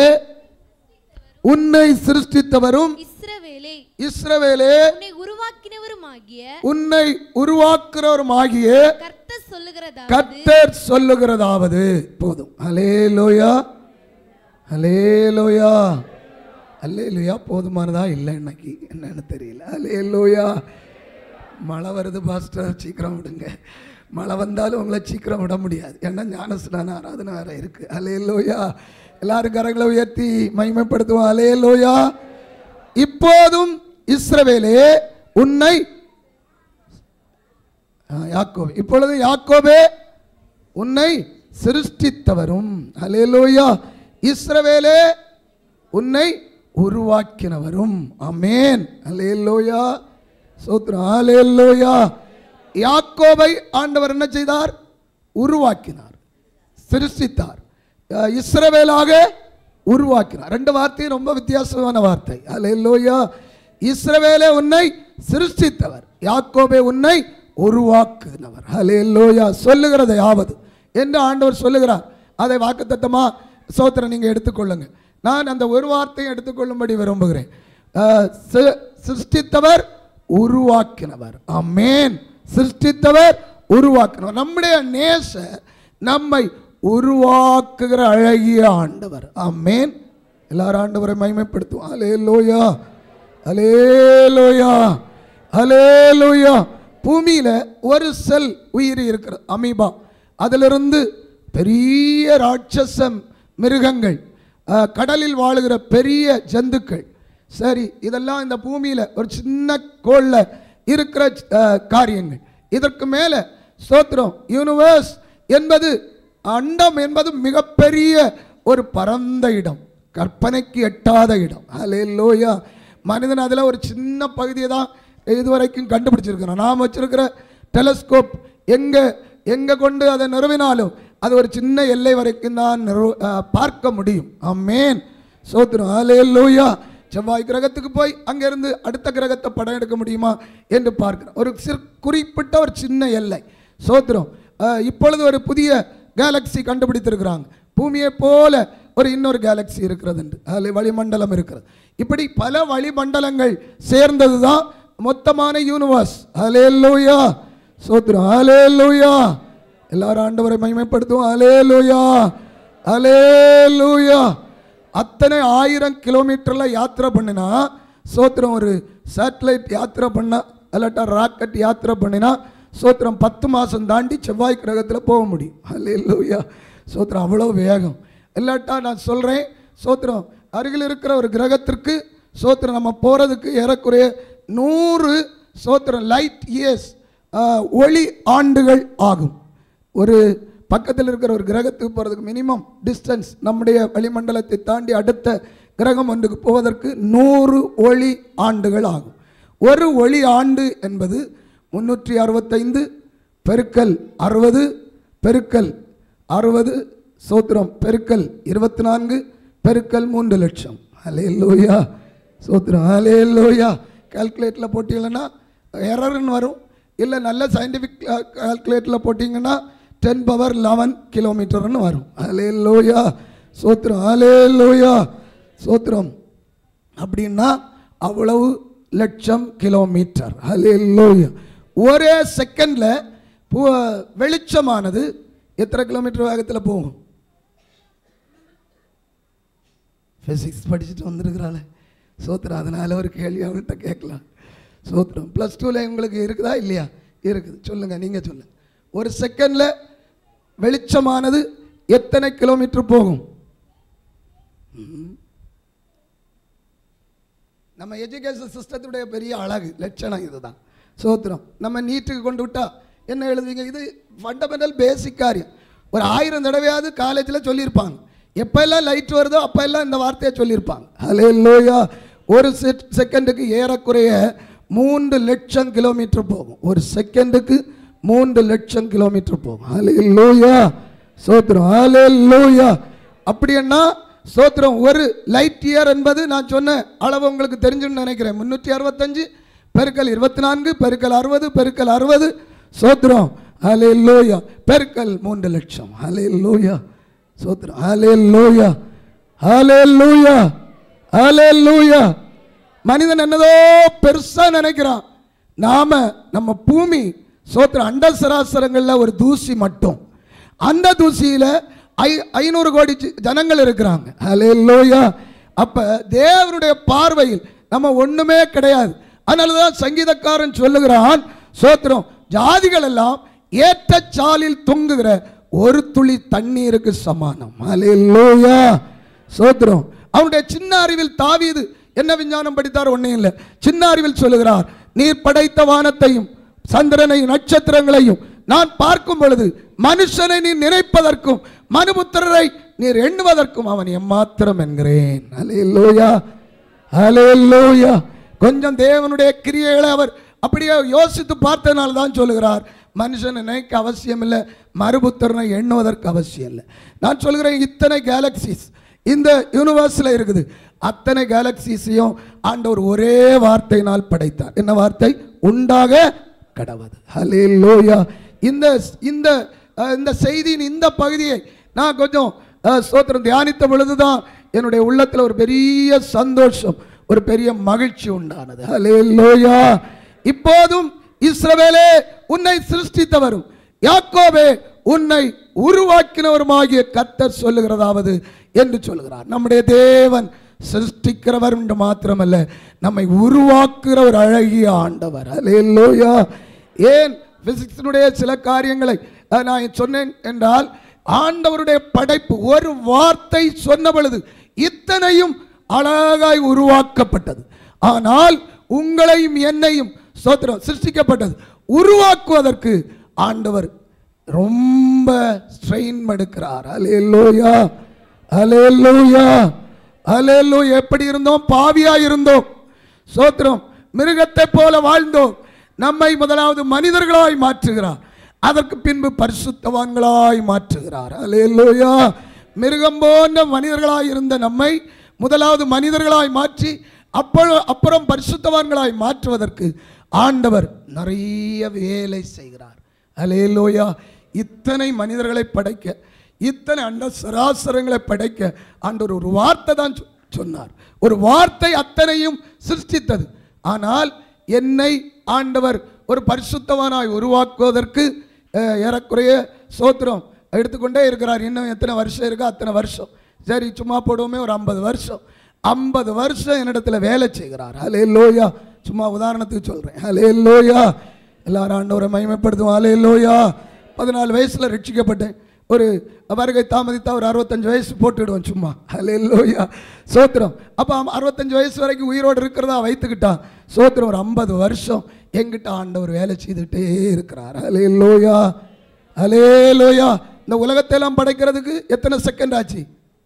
உன்னை சிருஷ்டித்தவரும் இஸ்ரவேலே இஸ்ரவேலே உன்னை உருவாக்கினவருமாகிய உன்னை உருவாக்குறவருமாகிய கர்த்த சொல்லுகிறதாவது கர்த்தர் சொல்லுகிறதாவது போதும் அலேலோயா அலேலோயா அல்லேலோயா போதுமானதா இல்லை இன்னைக்கு என்னன்னு தெரியல அலேலோயா மழை வருது பாஸ்டர் சீக்கிரம் விடுங்க மழை வந்தாலும் உங்களை சீக்கிரம் விட முடியாது ஏன்னா ஞானஸ்நான ஆராதனை வேற இருக்கு அலேலோயா எல்லாரும் கரங்களை உயர்த்தி மகிமைப்படுத்துவோம் அலேலோயா இப்போதும் இஸ்ரவேலே உன்னை ஆ, யாக்கோபு இப்பொழுது யாக்கோபே உன்னை சிருஷ்டித்தவரும் அலேலோயா இஸ்ரவேலே உன்னை உருவாக்கினவரும் அமேன் அலேலோயா சோத்ரம் அலேலோயா யாக்கோபை ஆண்டவர் என்ன செய்தார் உருவாக்கினார் சிருஷ்டித்தார் அஹ் இஸ்ரவேலாக உருவாக்கினார் ரெண்டு வார்த்தையும் ரொம்ப வித்தியாசமான வார்த்தை அல்லேலூயா இஸ்ரவேலே உன்னை சிருஷ்டித்தவர் யாக்கோபே உன்னை உருவாக்குனவர் அல்லேலூயா சொல்லுகிறதையாவது என்று ஆண்டவர் சொல்லுகிறார் அதை வாக்குத்தத்தமா சோத்திரம் நீங்க எடுத்துக்கொள்ளுங்க நான் அந்த ஒரு வார்த்தையை எடுத்துக்கொள்ளும்படி விரும்புகிறேன் அஹ் சி- சிருஷ்டித்தவர் உருவாக்கினவர் அமேன் சிருஷ்டித்தவர் உருவாக்கினவர் நம்முடைய நேசர் நம்மை உருவாக்குகிற அழகிய ஆண்டவர் அமேன் எல்லாரும் ஆண்டவரை மகிமைப்படுத்துவோம் அலே லோயா அலே லோயா அலே லோயா பூமியில ஒரு செல் உயிர் இருக்கிறது அமீபா அதிலிருந்து பெரிய ராட்சசம் மிருகங்கள் அஹ், கடலில் வாழுகிற பெரிய ஜந்துக்கள் சரி இதெல்லாம் இந்த பூமியில ஒரு சின்ன கோள்ல இருக்கிற அஹ், காரியங்கள் இதற்கு மேல ஸ்தோத்திரம் யூனிவர்ஸ் என்பது அண்டம் என்பது மிகப்பெரிய ஒரு பரந்த இடம் கற்பனைக்கு எட்டாத இடம் அல்லேலூயா மனிதன் அதில் ஒரு சின்ன பகுதியை தான் இதுவரைக்கும் கண்டுபிடிச்சிருக்கிறோம் நாம் வச்சிருக்கிற டெலஸ்கோப் எங்கே எங்கே கொண்டு அதை நிறுவினாலும் அது ஒரு சின்ன எல்லை வரைக்கும் தான் நிறு அஹ், பார்க்க முடியும் அம்மேன் சோத்திரம் அல்லேலூயா செவ்வாய் கிரகத்துக்கு போய் அங்கிருந்து அடுத்த கிரகத்தை படம் எடுக்க முடியுமா என்று பார்க்கிறோம் ஒரு சிறு குறிப்பிட்ட ஒரு சின்ன எல்லை சோத்திரம் அஹ், இப்பொழுது ஒரு புதிய கேலக்ஸி கண்டுபிடித்திருக்கிறாங்க பூமியை போல ஒரு இன்னொரு கேலக்ஸி இருக்கிறது என்று அதில் வளிமண்டலம் இருக்கிறது இப்படி பல வளிமண்டலங்கள் சேர்ந்தது தான் மொத்தமான யூனிவர்ஸ் அலேலூயா சோத்திரம் அலேலூயா எல்லாரும் ஆண்டவரை மகிமைப்படுத்துவோம் அலேலூயா அலேலூயா அத்தனை ஆயிரம் கிலோமீட்டரில் யாத்திரை பண்ணினா சோத்திரம் ஒரு சேட்டலைட் யாத்திரை பண்ண இல்லாட்டா ராக்கெட் யாத்திரை பண்ணினா சோத்திரம் பத்து மாதம் தாண்டி செவ்வாய் கிரகத்தில் போக முடியும் அல்லேலூயா சோத்திரம் அவ்வளோ வேகம் இல்லாட்டா நான் சொல்கிறேன் சோத்திரம் அருகில் இருக்கிற ஒரு கிரகத்திற்கு சோத்திரம் நம்ம போகிறதுக்கு ஏறக்குறைய நூறு சோத்திரம் லைட் இயர்ஸ் ஒளி ஆண்டுகள் ஆகும் ஒரு பக்கத்தில் இருக்கிற ஒரு கிரகத்துக்கு போகிறதுக்கு மினிமம் டிஸ்டன்ஸ் நம்முடைய வளிமண்டலத்தை தாண்டி அடுத்த கிரகம் ஒன்றுக்கு போவதற்கு நூறு ஒளி ஆண்டுகள் ஆகும் ஒரு ஒளி ஆண்டு என்பது முன்னூற்றி அறுபத்தைந்து பெருக்கல் அறுபது பெருக்கல் அறுபது சோத்திரம் பெருக்கல் இருபத்தி நான்கு பெருக்கல் மூன்று லட்சம் அலே லோயா சோத்திரம் அலே லோயா கால்குலேட்டில் போட்டீங்கன்னா எரர்னு வரும் இல்லை நல்ல சயின்டிஃபிக் கால்குலேட்டில் போட்டிங்கன்னா டென் பவர் லெவன் கிலோமீட்டர்னு வரும் அலே லோயா சோத்திரம் அலே லோயா சோத்திரம் அப்படின்னா அவ்வளவு லட்சம் கிலோமீட்டர் ஹalleluya ஒரே செகண்டில் வெளிச்சமானது எத்தனை கிலோமீட்டர் வேகத்தில் போகும் ஃபிசிக்ஸ் படிச்சுட்டு வந்திருக்கிறாள் சோத்திரம் அதனால ஒரு கேள்வி அவர்கிட்ட கேட்கலாம் சோத்திரம் ப்ளஸ் டூவில் உங்களுக்கு இருக்குதா இல்லையா இருக்குது சொல்லுங்கள் நீங்கள் சொல்லுங்கள் ஒரு செகண்டில் வெளிச்சமானது எத்தனை கிலோமீட்டர் போகும் நம்ம எஜுகேஷன் சிஸ்டத்துடைய பெரிய அழகு லட்சணம் இதுதான் சோத்திரம் நம்ம நீட்டுக்கு கொண்டு விட்டா என்ன எழுதுவீங்க இது ஃபண்டமெண்டல் பேசிக் காரியம் ஒரு ஆயிரம் தடவையாவது காலேஜில் சொல்லியிருப்பாங்க எப்போ எல்லாம் லைட் வருதோ அப்போ எல்லாம் இந்த வார்த்தையை சொல்லியிருப்பாங்க ஹலே லோயா ஒரு செட் செகண்டுக்கு ஏறக்குறைய மூன்று லட்சம் கிலோமீட்டர் போகும் ஒரு செகண்டுக்கு மூன்று லட்சம் கிலோமீட்டர் போகும் ஹலே லோயா சோத்திரம் ஹலே லோயா அப்படின்னா ஸ்தோத்திரம் ஒரு லைட் இயர் என்பது நான் சொன்ன அளவு உங்களுக்கு தெரிஞ்சுன்னு நினைக்கிறேன் முந்நூற்றி அறுபத்தஞ்சு பெருக்கல் இருபத்தி நான்கு பெருக்கல் அறுபது பெருக்கல் அறுபது சோத்திரம் ஹலே லோயா பெருக்கல் மூன்று லட்சம் ஹலே லோயா சோத்திரம் ஹலே லோயா ஹலே லோயா ஹலே லோயா மனிதன் என்னதோ பெருசா நினைக்கிறான் நாம நம்ம பூமி சோத்திரம் அண்ட சராசரங்கள்ல ஒரு தூசி மட்டும் அந்த தூசியில ஐ ஐநூறு கோடி ஜ- ஜனங்கள் இருக்கிறாங்க ஹalleluya அப்ப தேவனுடைய பார்வையில் நம்ம ஒண்ணுமே கிடையாது அதனாலதான் சங்கீதக்காரன் சொல்லுகிறான் சோத்திரம் ஜாதிகள் எல்லாம் ஏற்ற சாலில் தொங்குகிற ஒரு துளி தண்ணீருக்கு சமானம் ஹalleluya சோத்திரம் அவனுடைய சின்ன அறிவில் தாவீது என்ன விஞ்ஞானம் படித்தார் ஒன்றும் இல்லை சின்ன அறிவில் சொல்லுகிறார் நீர் படைத்த வானத்தையும் சந்திரனையும் நட்சத்திரங்களையும் நான் பார்க்கும் பொழுது மனுஷனை நீ நினைப்பதற்கும் மனுபுத்திரரை நீர் எண்ணுவதற்கும் அவன் எம்மாத்திரம் என்கிறேன் அலையல்லோயா அலையல்லோயா கொஞ்சம் தேவனுடைய கிரியைகளை அவர் அப்படியே யோசித்து பார்த்ததுனால தான் சொல்லுகிறார் மனுஷனை நினைக்க அவசியம் இல்லை மறுபுத்திரனை எண்ணுவதற்கு அவசியம் இல்லை நான் சொல்கிறேன் இத்தனை கேலக்சிஸ் இந்த யூனிவர்ஸில் இருக்குது அத்தனை கேலக்சிஸையும் ஆண்டவர் ஒரே வார்த்தையினால் படைத்தார் என்ன வார்த்தை உண்டாக கடவது ஹalleluya இந்த இந்த அஹ், இந்த செய்தியின் இந்த பகுதியை நான் கொஞ்சம் அஹ், ஸ்தோத்திரம் தியானித்த பொழுதுதான் என்னுடைய உள்ளத்தில் ஒரு பெரிய சந்தோஷம் ஒரு பெரிய மகிழ்ச்சி உண்டானது ஹalleluya இப்போதும் இஸ்ரவேலே உன்னை சிருஷ்டித்தவரும் யாக்கோபே உன்னை உருவாக்கினவருமாகிய கர்த்தர் சொல்லுகிறதாவது என்று சொல்லுகிறார் நம்முடைய தேவன் சிருஷ்டிக்கிறவர் என்று மாத்திரமல்ல நம்மை உருவாக்குகிற ஒரு அழகிய ஆண்டவர் அல்லேலூயா ஏன் பிசிக்ஸினுடைய சில காரியங்களை அஹ், நான் சொன்னேன் என்றால் ஆண்டவருடைய படைப்பு ஒரு வார்த்தை சொன்ன பொழுது இத்தனையும் அழகாய் உருவாக்கப்பட்டது ஆனால் உங்களையும் என்னையும் ஸ்தோத்திரம் சிருஷ்டிக்கப்பட்டது உருவாக்குவதற்கு ஆண்டவர் ரொம்ப ஸ்ட்ரெயின் எடுக்கிறார் அலேலூயா அலேலூயா அலேலூயா எப்படி இருந்தோம் பாவியா இருந்தோம் சோத்திரம் மிருகத்தை போல வாழ்ந்தோம் நம்மை முதலாவது மனிதர்களாய் மாற்றுகிறார் அதற்கு பின்பு பரிசுத்தவான்களாய் மாற்றுகிறார் அலேலூயா மிருகம் போன்ற மனிதர்களாய் இருந்த நம்மை முதலாவது மனிதர்களாய் மாற்றி அப்பொழு அப்புறம் பரிசுத்தவான்களாய் மாற்றுவதற்கு ஆண்டவர் நிறைய வேலை செய்கிறார் அலேலோயா இத்தனை மனிதர்களை படைக்க இத்தனை அண்ட சராசரங்களை படைக்க ஆண்டவர் ஒரு வார்த்தை தான் சொ- சொன்னார் ஒரு வார்த்தை அத்தனையும் சிருஷ்டித்தது ஆனால் என்னை ஆண்டவர் ஒரு பரிசுத்தவானாய் உருவாக்குவதற்கு அஹ், ஏறக்குறைய சோத்திரம் எடுத்துக்கொண்டே இருக்கிறார் இன்னும் எத்தனை வருஷம் இருக்கோ அத்தனை வருஷம் சரி சும்மா போடுவோமே ஒரு ஐம்பது வருஷம் ஐம்பது வருஷம் என்னிடத்துல வேலை செய்கிறார் ஹலே லோயா சும்மா உதாரணத்துக்கு சொல்கிறேன் ஹலே லோயா எல்லாரும் ஆண்டவரை மகிமைப்படுத்துவோம் ஹலே லோயா பதினாலு வயசில் ரட்சிக்கப்பட்டேன் ஒரு வருகை தாமதித்தா ஒரு அறுபத்தஞ்சு வயசு போட்டுடுவோம் சும்மா ஹலே லோயா சோத்திரம் அப்போ அறுபத்தஞ்சு வயசு வரைக்கும் உயிரோடு இருக்கிறதா வைத்துக்கிட்டான் சோத்திரம் ஒரு ஐம்பது வருஷம் எங்கிட்ட ஆண்டவர் வேலை செய்துட்டே இருக்கிறார் ஹலே லோயா ஹலே லோயா இந்த உலகத்தை எல்லாம் படைக்கிறதுக்கு எத்தனை செகண்ட் ஆச்சு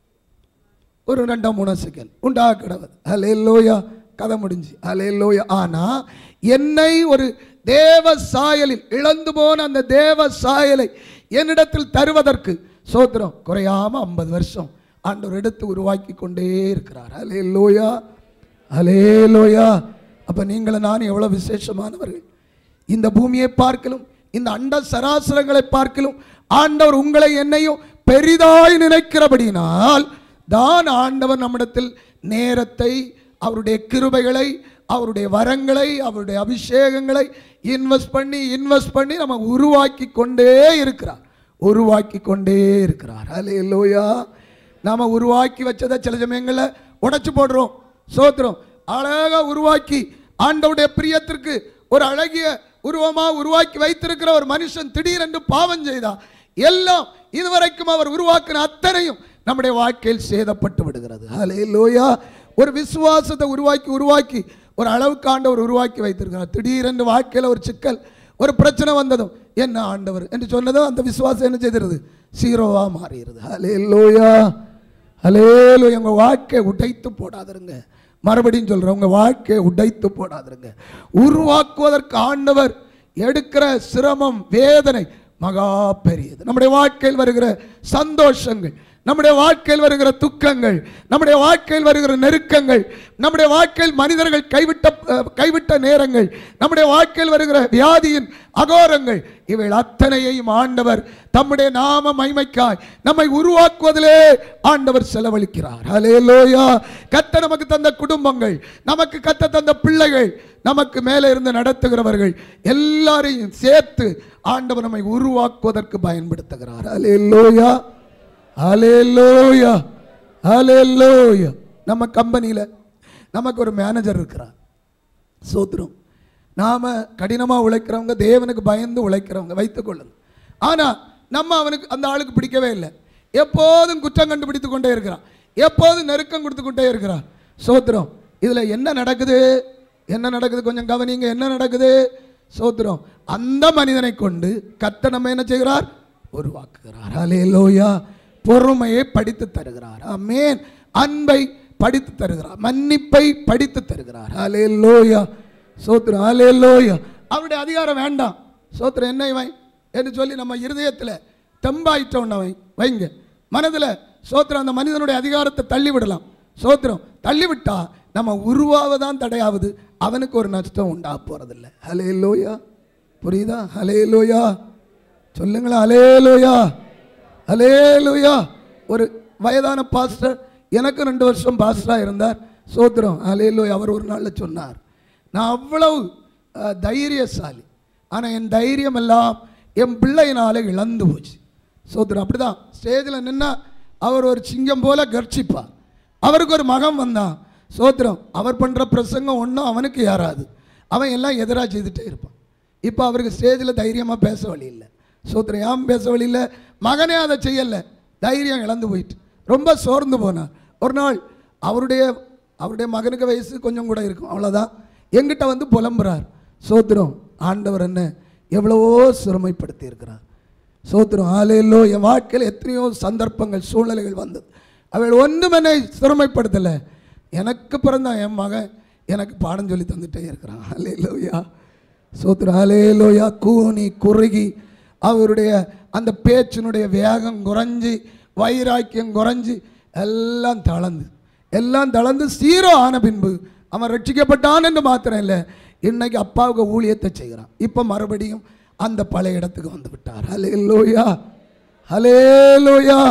ஒரு ரெண்டாம் மூணாம் செகண்ட் உண்டாக கிடவது அலே லோயா கதை முடிஞ்சு அலே லோயா ஆனா என்னை ஒரு தேவ சாயலில் இழந்து போன அந்த தேவ சாயலை என்னிடத்தில் தருவதற்கு சோத்திரம் குறையாம ஐம்பது வருஷம் ஆண்டவர் எடுத்து உருவாக்கி கொண்டே இருக்கிறார் அலே லோயா அலே லோயா அப்ப நீங்களும் நான் எவ்வளவு விசேஷமானவர்கள் இந்த பூமியை பார்க்கலும் இந்த அண்ட சராசரங்களை பார்க்கலும் ஆண்டவர் உங்களை என்னையும் பெரிதாய் நினைக்கிறபடினால் தான் ஆண்டவர் நம்மிடத்தில் நேரத்தை அவருடைய கிருபைகளை அவருடைய வரங்களை அவருடைய அபிஷேகங்களை இன்வெஸ்ட் பண்ணி இன்வெஸ்ட் பண்ணி நம்ம உருவாக்கி கொண்டே இருக்கிறார் உருவாக்கி கொண்டே இருக்கிறார் ஹalleluya நாம உருவாக்கி வச்சதை சில சமயங்களில் உடைச்சு போடுறோம் சோத்திரம் அழகா உருவாக்கி ஆண்டவுடைய பிரியத்திற்கு ஒரு அழகிய உருவமா உருவாக்கி வைத்திருக்கிற ஒரு மனுஷன் திடீரென்று பாவம் செய்தா எல்லாம் இதுவரைக்கும் அவர் உருவாக்கின அத்தனையும் நம்முடைய வாழ்க்கையில் சேதப்பட்டு விடுகிறது ஹalleluya ஒரு விசுவாசத்தை உருவாக்கி உருவாக்கி ஒரு அளவுக்கு ஆண்டவர் உருவாக்கி வைத்திருக்கிறார் திடீரென்று வாழ்க்கையில் ஒரு சிக்கல் ஒரு பிரச்சனை வந்ததும் என்ன ஆண்டவர் என்று சொன்னதும் அந்த விசுவாசம் என்ன செய்திருது சீரோவா மாறிடுது ஹalleluya ஹalleluya உங்க வாழ்க்கையை உடைத்து போடாதிருங்க மறுபடியும் சொல்றேன் உங்க வாழ்க்கையை உடைத்து போடாதிருங்க உருவாக்குவதற்கு ஆண்டவர் எடுக்கிற சிரமம் வேதனை மகா பெரியது நம்முடைய வாழ்க்கையில் வருகிற சந்தோஷங்கள் நம்முடைய வாழ்க்கையில் வருகிற துக்கங்கள் நம்முடைய வாழ்க்கையில் வருகிற நெருக்கங்கள் நம்முடைய வாழ்க்கையில் மனிதர்கள் கைவிட்ட அஹ், கைவிட்ட நேரங்கள் நம்முடைய வாழ்க்கையில் வருகிற வியாதியின் அகோரங்கள் இவைகள் அத்தனையையும் ஆண்டவர் தம்முடைய நாம மைமைக்காய் நம்மை உருவாக்குவதிலே ஆண்டவர் செலவழிக்கிறார் ஹalleluya கத்த நமக்கு தந்த குடும்பங்கள் நமக்கு கத்த தந்த பிள்ளைகள் நமக்கு மேலே இருந்து நடத்துகிறவர்கள் எல்லாரையும் சேர்த்து ஆண்டவர் நம்மை உருவாக்குவதற்கு பயன்படுத்துகிறார் ஹalleluya ஹalleluya ஹalleluya நம்ம கம்பெனியில் நமக்கு ஒரு மேனேஜர் இருக்கிறார் சோத்திரம் நாம கடினமாக உழைக்கிறவங்க தேவனுக்கு பயந்து உழைக்கிறவங்க வைத்துக்கொள்ளுங்க ஆனால் நம்ம அவனுக்கு அந்த ஆளுக்கு பிடிக்கவே இல்லை எப்போதும் குற்றம் கண்டுபிடித்து கொண்டே இருக்கிறான் எப்போதும் நெருக்கம் கொடுத்து கொண்டே இருக்கிறான் சோத்திரம் இதில் என்ன நடக்குது என்ன நடக்குது கொஞ்சம் கவனிங்க என்ன நடக்குது சோத்திரம் அந்த மனிதனை கொண்டு கத்த நம்ம என்ன செய்கிறார் உருவாக்குகிறார் அலேலோயா பொறுமையை படித்து தருகிறார் ஆமென் அன்பை படித்து தருகிறார் மன்னிப்பை படித்து தருகிறார் அலேலோயா சோத்திரம் அலேலோயா அவருடைய அதிகாரம் வேண்டாம் சோத்திரம் என்ன இவன் என்று சொல்லி நம்ம இருதயத்தில் தெம்பாயிட்டவன் வைங்க மனதில் சோத்திரம் அந்த மனிதனுடைய அதிகாரத்தை தள்ளி விடலாம் சோத்திரம் தள்ளி விட்டா நம்ம உருவாவதான் தடையாவது அவனுக்கு ஒரு நஷ்டம் உண்டா போறதில்ல ஹலே லோயா புரியுதா ஹலே லோயா சொல்லுங்களேன் ஹலே லோயா ஹலே லோயா ஒரு வயதான பாஸ்டர் எனக்கு ரெண்டு வருஷம் பாஸ்டராக இருந்தார் சோத்திரம் ஹலே லோயா அவர் ஒரு நாளில் சொன்னார் நான் அவ்வளவு அஹ், தைரியசாலி ஆனால் என் தைரியம் எல்லாம் என் பிள்ளையினால இழந்து போச்சு சோத்திரம் அப்படிதான் ஸ்டேஜில் நின்னா அவர் ஒரு சிங்கம் போல கர்ச்சிப்பார் அவருக்கு ஒரு மகன் வந்தான் சோத்திரம் அவர் பண்ணுற பிரசங்கம் ஒன்றும் அவனுக்கு யாராது அவன் எல்லாம் எதிராக செய்துட்டே இருப்பான் இப்போ அவருக்கு ஸ்டேஜில் தைரியமாக பேச வழி இல்லை சோத்திரம் ஏன் பேச வழி இல்லை மகனே அதை செய்யலை தைரியம் இழந்து போயிட்டு ரொம்ப சோர்ந்து போனார் ஒரு நாள் அவருடைய அவருடைய மகனுக்கு வயசு கொஞ்சம் கூட இருக்கும் அவ்வளோதான் எங்கிட்ட வந்து புலம்புறார் சோத்திரம் ஆண்டவர் என்ன எவ்வளவோ சிரமைப்படுத்தி இருக்கிறார் சோத்திரம் ஆலையிலோ என் வாழ்க்கையில் எத்தனையோ சந்தர்ப்பங்கள் சூழ்நிலைகள் வந்தது அவள் ஒன்றும் என்னை சிரமைப்படுத்தலை எனக்கு பிறந்த என் மகன் எனக்கு பாடம் சொல்லி தந்துட்டே இருக்கிறான் அலையிலோயா சோத்திரம் அலையிலோயா கூனி குறுகி அவருடைய அந்த பேச்சினுடைய வேகம் குறைஞ்சி வைராக்கியம் குறைஞ்சி எல்லாம் தளர்ந்து எல்லாம் தளர்ந்து சீரோ ஆன பின்பு அவன் ரட்சிக்கப்பட்டான் என்று மாத்திரம் இல்லை இன்னைக்கு அப்பாவுக்கு ஊழியத்தை செய்கிறான் இப்போ மறுபடியும் அந்த பழைய இடத்துக்கு வந்து விட்டார் ஹலே லோயா ஹலே லோயா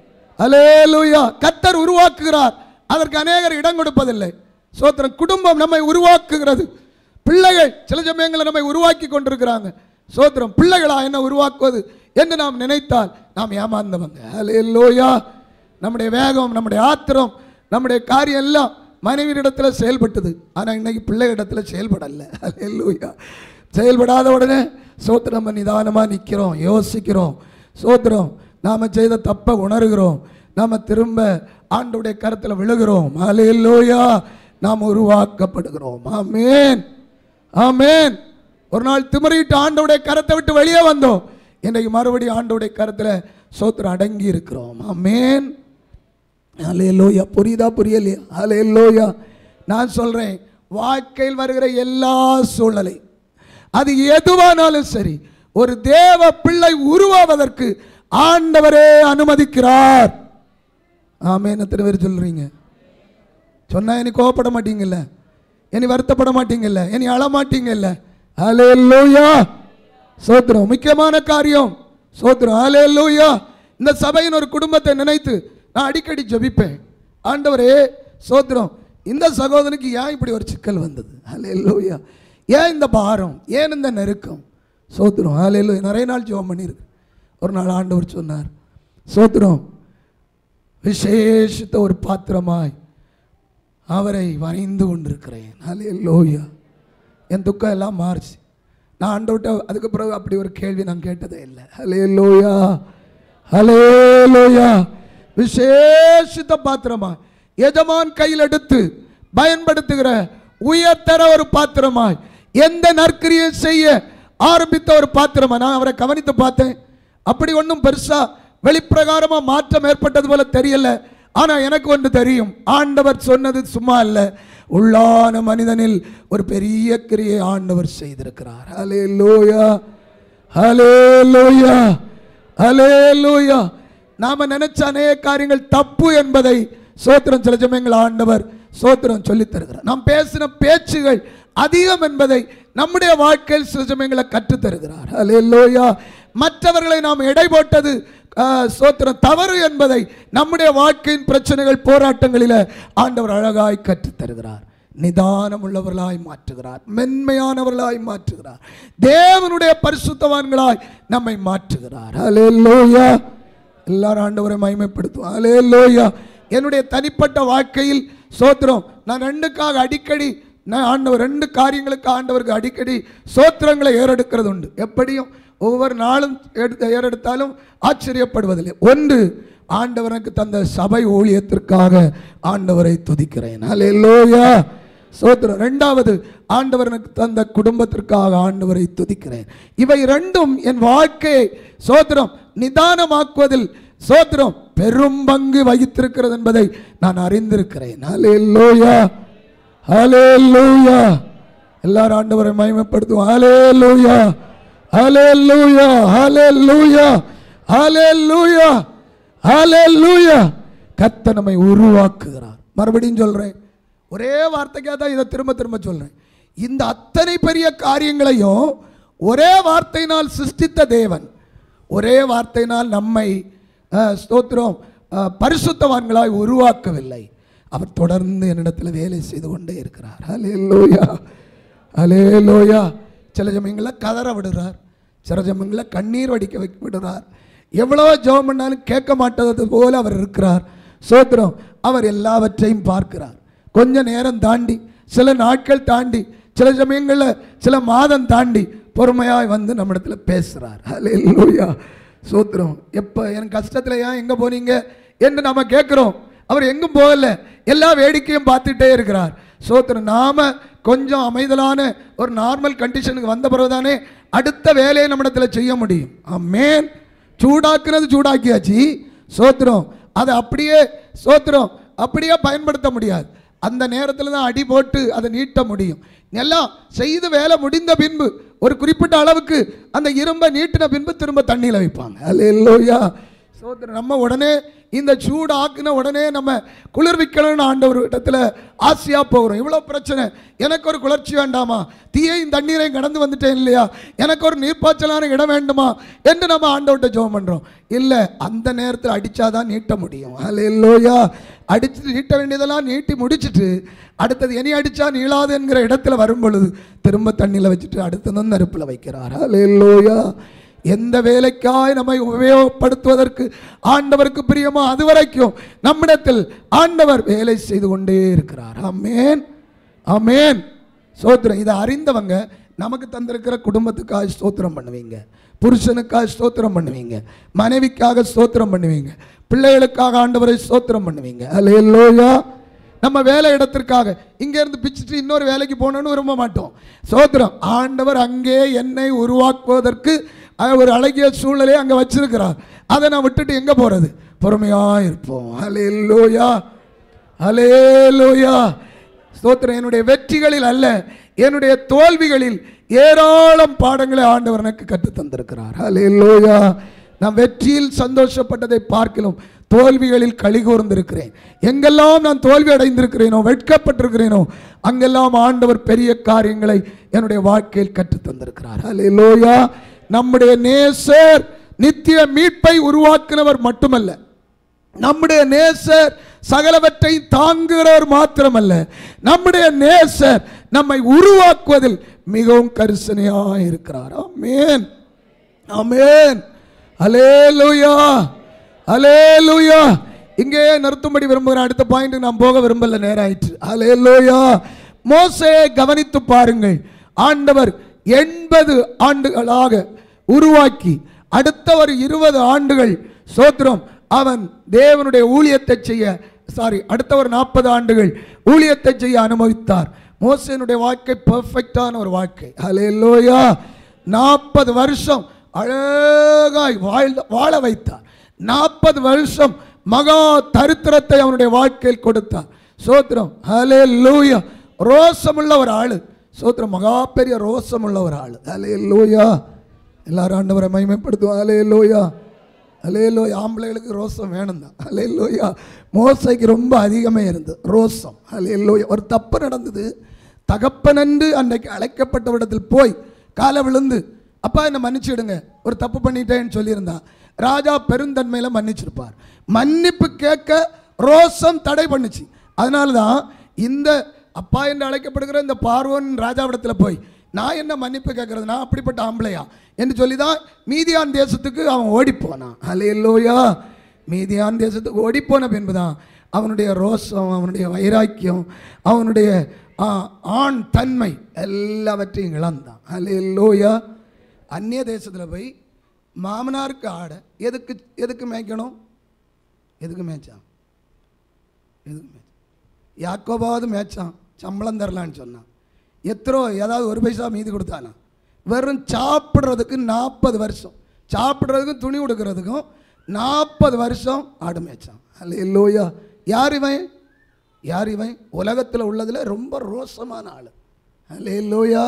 ஹலே லோயா கத்தர் உருவாக்குகிறார் அதற்கு அநேகர் இடம் கொடுப்பதில்லை சோத்திரம் குடும்பம் நம்மை உருவாக்குகிறது பிள்ளைகள் சில சமயங்களில் நம்மை உருவாக்கி கொண்டிருக்கிறாங்க சோத்திரம் பிள்ளைகளா என்ன உருவாக்குவது என்று நாம் நினைத்தால் நாம் ஏமாந்தவங்க ஹலே லோயா நம்முடைய வேகம் நம்முடைய ஆத்திரம் நம்முடைய காரியம் எல்லாம் மனைவியிடத்தில் செயல்பட்டது ஆனால் இன்னைக்கு பிள்ளைகளிடத்துல செயல்படலை அல்லேலூயா செயல்படாத உடனே சோத்திரம் நம்ம நிதானமாக நிற்கிறோம் யோசிக்கிறோம் சோத்திரம் நாம் செய்த தப்பை உணர்கிறோம் நாம் திரும்ப ஆண்டுடைய கருத்தில் விழுகிறோம் அல்லேலூயா நாம் உருவாக்கப்படுகிறோம் ஆமேன் ஆமேன் ஒரு நாள் திமிரிட்டு ஆண்டவுடைய கரத்தை விட்டு வெளியே வந்தோம் இன்றைக்கு மறுபடியும் ஆண்டவுடைய கரத்தில் சோத்திரம் அடங்கி இருக்கிறோம் ஆமேன் அலையலோயா புரியுதா புரியலையா அலையலோயா நான் சொல்கிறேன் வாழ்க்கையில் வருகிற எல்லா சூழ்நிலை அது எதுவானாலும் சரி ஒரு தேவ பிள்ளை உருவாவதற்கு ஆண்டவரே அனுமதிக்கிறார் ஆமேன் எத்தனை பேர் சொல்றீங்க சொன்னா இனி கோவப்பட மாட்டீங்கல்ல இனி வருத்தப்பட மாட்டீங்கல்ல இனி அழ மாட்டீங்கல்ல அலேலூயா சோத்திரம் முக்கியமான காரியம் சோத்திரம் அலேலூயா இந்த சபையின் ஒரு குடும்பத்தை நினைத்து நான் அடிக்கடி ஜெபிப்பேன் ஆண்டவரே சோத்திரம் இந்த சகோதரனுக்கு ஏன் இப்படி ஒரு சிக்கல் வந்தது அலேலூயா ஏன் இந்த பாரம் ஏன் இந்த நெருக்கம் சோத்திரம் அலேலூயா நிறைய நாள் ஜெபம் பண்ணியிருக்கு ஒரு நாள் ஆண்டவர் சொன்னார் சோத்திரம் விசேஷித்த ஒரு பாத்திரமாய் அவரை வரைந்து கொண்டிருக்கிறேன் ஹalleluya என் துக்கம் எல்லாம் மாறுச்சு நான் ஆண்டவர்கிட்ட அதுக்கு பிறகு அப்படி ஒரு கேள்வி நான் கேட்டதே இல்லை ஹalleluya ஹalleluya விசேஷித்த பாத்திரமா எஜமான் கையில் எடுத்து பயன்படுத்துகிற உயர்தர ஒரு பாத்திரமாய் எந்த நற்கிரியை செய்ய ஆரம்பித்த ஒரு பாத்திரமா நான் அவரை கவனித்து பார்த்தேன் அப்படி ஒன்றும் பெருசா வெளிப்பிரகாரமா மாற்றம் ஏற்பட்டது போல தெரியல ஆனா எனக்கு ஒன்று தெரியும் ஆண்டவர் சொன்னது சும்மா இல்ல உள்ளான மனிதனில் ஒரு பெரிய கிரியை ஆண்டவர் செய்திருக்கிறார் ஹலே லோயா ஹலே லோயா ஹலே லோயா நாம நினைச்ச அநேக காரியங்கள் தப்பு என்பதை சோத்திரம் சில சமயங்கள் ஆண்டவர் சோத்திரம் சொல்லித் தருகிறார் நாம் பேசின பேச்சுகள் அதிகம் என்பதை நம்முடைய வாழ்க்கையில் சில சமயங்களை கற்றுத் தருகிறார் அல்லேலூயா மற்றவர்களை நாம் எடை போட்டது ஆ, சோத்திரம் தவறு என்பதை நம்முடைய வாழ்க்கையின் பிரச்சனைகள் போராட்டங்களில் ஆண்டவர் அழகாய் கற்றுத் தருகிறார் நிதானம் உள்ளவர்களாய் மாற்றுகிறார் மென்மையானவர்களாய் மாற்றுகிறார் தேவனுடைய பரிசுத்தவான்களாய் நம்மை மாற்றுகிறார் அல்லேலூயா எல்லாரும் ஆண்டவரை மகிமைப்படுத்துவோம் அல்லேலூயா என்னுடைய தனிப்பட்ட வாழ்க்கையில் சோத்திரம் நான் ரெண்டுக்காக அடிக்கடி நான் ஆண்டவர் ரெண்டு காரியங்களுக்கு ஆண்டவருக்கு அடிக்கடி சோத்திரங்களை ஏறெடுக்கிறது உண்டு எப்படியும் ஒவ்வொரு நாளும் எடுத்து ஏறெடுத்தாலும் ஆச்சரியப்படுவதில்லை ஒன்று ஆண்டவனுக்கு தந்த சபை ஊழியத்திற்காக ஆண்டவரை துதிக்கிறேன் அல்லேலூயா சோத்திரம் ரெண்டாவது ஆண்டவனுக்கு தந்த குடும்பத்திற்காக ஆண்டவரை துதிக்கிறேன் இவை ரெண்டும் என் வாழ்க்கையை சோத்திரம் நிதானமாக்குவதில் சோத்திரம் பெரும் பங்கு வகித்திருக்கிறது என்பதை நான் அறிந்திருக்கிறேன் ஹalleluya ஹalleluya எல்லாரும் ஆண்டவரை மகிமைப்படுத்துவோம் ஹalleluya ஹalleluya ஹalleluya ஹalleluya ஹalleluya கர்த்தர் நம்மை உருவாக்குகிறார் மறுபடியும் சொல்றேன் ஒரே வார்த்தைக்காக தான் இதை திரும்ப திரும்ப சொல்றேன் இந்த அத்தனை பெரிய காரியங்களையும் ஒரே வார்த்தையினால் சிருஷ்டித்த தேவன் ஒரே வார்த்தையினால் நம்மை அஹ், ஸ்தோத்திரம் அஹ், பரிசுத்தவான்களாய் உருவாக்கவில்லை அவர் தொடர்ந்து என்னிடத்தில் வேலை செய்து கொண்டே இருக்கிறார் ஹalleluya ஹalleluya சில சமயங்களில் கதற விடுறார் சில சமயங்களில் கண்ணீர் வடிக்க வைக்க விடுறார் எவ்வளோ ஜெபம் பண்ணாலும் கேட்க மாட்டது போல அவர் இருக்கிறார் சோத்திரம் அவர் எல்லாவற்றையும் பார்க்கிறார் கொஞ்ச நேரம் தாண்டி சில நாட்கள் தாண்டி சில சமயங்களில் சில மாதம் தாண்டி பொறுமையாய் வந்து நம்மிடத்துல பேசுகிறார் ஹalleluya சோத்திரம் எப்போ என் கஷ்டத்தில் ஏன் எங்கே போனீங்க என்று நம்ம கேட்குறோம் அவர் எங்கும் போகல எல்லா வேடிக்கையும் பார்த்துட்டே இருக்கிறார் சோத்திரம் நாம கொஞ்சம் அமைதலான ஒரு நார்மல் கண்டிஷனுக்கு வந்த பிறகுதானே அடுத்த வேலையை நம்மிடத்தில் செய்ய முடியும் ஆமென் சூடாக்குனது சூடாக்கியாச்சு சோத்திரம் அதை அப்படியே சோத்திரம் அப்படியே பயன்படுத்த முடியாது அந்த நேரத்தில் தான் அடி போட்டு அதை நீட்ட முடியும் எல்லாம் செய்து வேலை முடிந்த பின்பு ஒரு குறிப்பிட்ட அளவுக்கு அந்த இரும்பை நீட்டின பின்பு திரும்ப தண்ணியில் வைப்பாங்க அல்லேலூயா சோதரன் நம்ம உடனே இந்த சூடு ஆக்குன உடனே நம்ம குளிர்விக்கணும்னு ஆண்டவர் இடத்துல ஆசையா போகிறோம் இவ்வளோ பிரச்சனை எனக்கு ஒரு குளிர்ச்சி வேண்டாமா தீயையும் தண்ணீரையும் கடந்து வந்துட்டேன் இல்லையா எனக்கு ஒரு நீர்ப்பாய்ச்சலான இடம் வேண்டுமா என்று நம்ம ஆண்டவர்கிட்ட ஜெபம் பண்ணுறோம் இல்லை அந்த நேரத்தில் அடிச்சாதான் நீட்ட முடியும் அல்லேலூயா அடிச்சு நீட்ட வேண்டியதெல்லாம் நீட்டி முடிச்சிட்டு அடுத்தது இனி அடிச்சா நீளாது என்கிற இடத்துல வரும் பொழுது திரும்ப தண்ணியில் வச்சுட்டு அடுத்ததும் நெருப்பில் வைக்கிறார் அல்லேலூயா எந்த வேலைக்காய் நம்மை உபயோகப்படுத்துவதற்கு ஆண்டவருக்கு பிரியமோ அது வரைக்கும் நம்மிடத்தில் ஆண்டவர் வேலை செய்து கொண்டே இருக்கிறார் ஆமென் ஆமென் சோத்திரம் இதை அறிந்தவங்க நமக்கு தந்திருக்கிற குடும்பத்துக்காக ஸ்தோத்திரம் பண்ணுவீங்க புருஷனுக்காக ஸ்தோத்திரம் பண்ணுவீங்க மனைவிக்காக ஸ்தோத்திரம் பண்ணுவீங்க பிள்ளைகளுக்காக ஆண்டவரை ஸ்தோத்திரம் பண்ணுவீங்க அல்லேலூயா நம்ம வேலை இடத்திற்காக இங்க இருந்து பிச்சுட்டு இன்னொரு வேலைக்கு போகணும்னு விரும்ப மாட்டோம் சோத்திரம் ஆண்டவர் அங்கே என்னை உருவாக்குவதற்கு அஹ், ஒரு அழகிய சூழ்நிலையை அங்கே வச்சிருக்கிறார் அதை நான் விட்டுட்டு எங்கே போகிறது பொறுமையாக இருப்போம் ஹalleluya ஹalleluya ஸ்தோத்திரம் என்னுடைய வெற்றிகளில் அல்ல என்னுடைய தோல்விகளில் ஏராளம் பாடங்களை ஆண்டவர் எனக்கு கற்றுத் தந்திருக்கிறார் ஹalleluya நான் வெற்றியில் சந்தோஷப்பட்டதை பார்க்கலாம் தோல்விகளில் களி கூர்ந்திருக்கிறேன் எங்கெல்லாம் நான் தோல்வி அடைந்திருக்கிறேனோ வெட்கப்பட்டிருக்கிறேனோ அங்கெல்லாம் ஆண்டவர் பெரிய காரியங்களை என்னுடைய வாழ்க்கையில் கற்றுத் தந்திருக்கிறார் ஹalleluya நம்முடைய நேசர் நித்திய மீட்பை உருவாக்கினவர் மட்டுமல்ல நம்முடைய நேசர் சகலவற்றை தாங்குகிறவர் மாத்திரமல்ல நம்முடைய நேசர் நம்மை உருவாக்குவதில் மிகவும் கரிசனையாக இருக்கிறார் ஆமென் ஆமென் அலேலுயா அலேலுயா இங்கே நிறுத்தும்படி விரும்புகிறேன் அடுத்த பாயிண்ட் நான் போக விரும்பல நேரம் ஆயிற்று அலேலுயா மோசே கவனித்து பாருங்கள் ஆண்டவர் எண்பது ஆண்டுகளாக உருவாக்கி அடுத்த ஒரு இருபது ஆண்டுகள் சோத்திரம் அவன் தேவனுடைய ஊழியத்தை செய்ய சாரி அடுத்த ஒரு நாற்பது ஆண்டுகள் ஊழியத்தை செய்ய அனுமதித்தார் மோசேனுடைய வாழ்க்கை பெர்ஃபெக்டான ஒரு வாழ்க்கை ஹalleluya நாற்பது வருஷம் அழகாய் வாழ் வாழ வைத்தார் நாற்பது வருஷம் மகா தரித்திரத்தை அவனுடைய வாழ்க்கையில் கொடுத்தார் சோத்திரம் ஹalleluya ரோசமுள்ள ஒரு ஆளு சோத்திரம் மகா பெரிய ரோசமுள்ள ஒரு ஆளு ஹalleluya எல்லாரும் ஆண்டவரை மகிமைப்படுத்துவோம் ஹalleluya அலையலோயா ஆம்பளைகளுக்கு ரோசம் வேணும் தான் அலையலோயா மோசைக்கு ரொம்ப அதிகமே இருந்தது ரோசம் அலையலோயா ஒரு தப்பு நடந்தது தகப்பனன்று அன்றைக்கு அழைக்கப்பட்டவிடத்தில் போய் காலை விழுந்து அப்பா என்னை மன்னிச்சிடுங்க ஒரு தப்பு பண்ணிட்டேன்னு சொல்லியிருந்தா ராஜா பெருந்தன்மையில் மன்னிச்சிருப்பார் மன்னிப்பு கேட்க ரோசம் தடை பண்ணுச்சு அதனால தான் இந்த அப்பா என்று அழைக்கப்படுகிற இந்த பார்வன் ராஜாவிடத்தில் போய் நான் என்ன மன்னிப்பு கேட்கறது நான் அப்படிப்பட்ட ஆம்பளையா என்று சொல்லி தான் மீதியான் தேசத்துக்கு அவன் ஓடிப்போனான் அலையல்லோயா மீதியான் தேசத்துக்கு ஓடிப்போன பின்பு தான் அவனுடைய ரோசம் அவனுடைய வைராக்கியம் அவனுடைய ஆ, ஆண் தன்மை எல்லாவற்றையும் இழந்தான் அலையல்லோயா அந்நிய தேசத்தில் போய் மாமனாருக்கு ஆட எதுக்கு எதுக்கு மேய்க்கணும் எதுக்கு மேய்ச்சான் எதுக்கு மேய்ச்சான் யாக்கோபாவது மேய்ச்சான் சம்பளம் தரலான்னு சொன்னான் எத்தனோ ஏதாவது ஒரு பைசா மீதி கொடுத்தானா வெறும் சாப்பிட்றதுக்கு நாற்பது வருஷம் சாப்பிட்றதுக்கும் துணி கொடுக்கறதுக்கும் நாற்பது வருஷம் ஆடு மேய்ச்சான் அல்ல இல்லோயா யார் இவன் யார் இவன் உலகத்தில் உள்ளதில் ரொம்ப ரோசமான ஆள் அல்ல இல்லோயா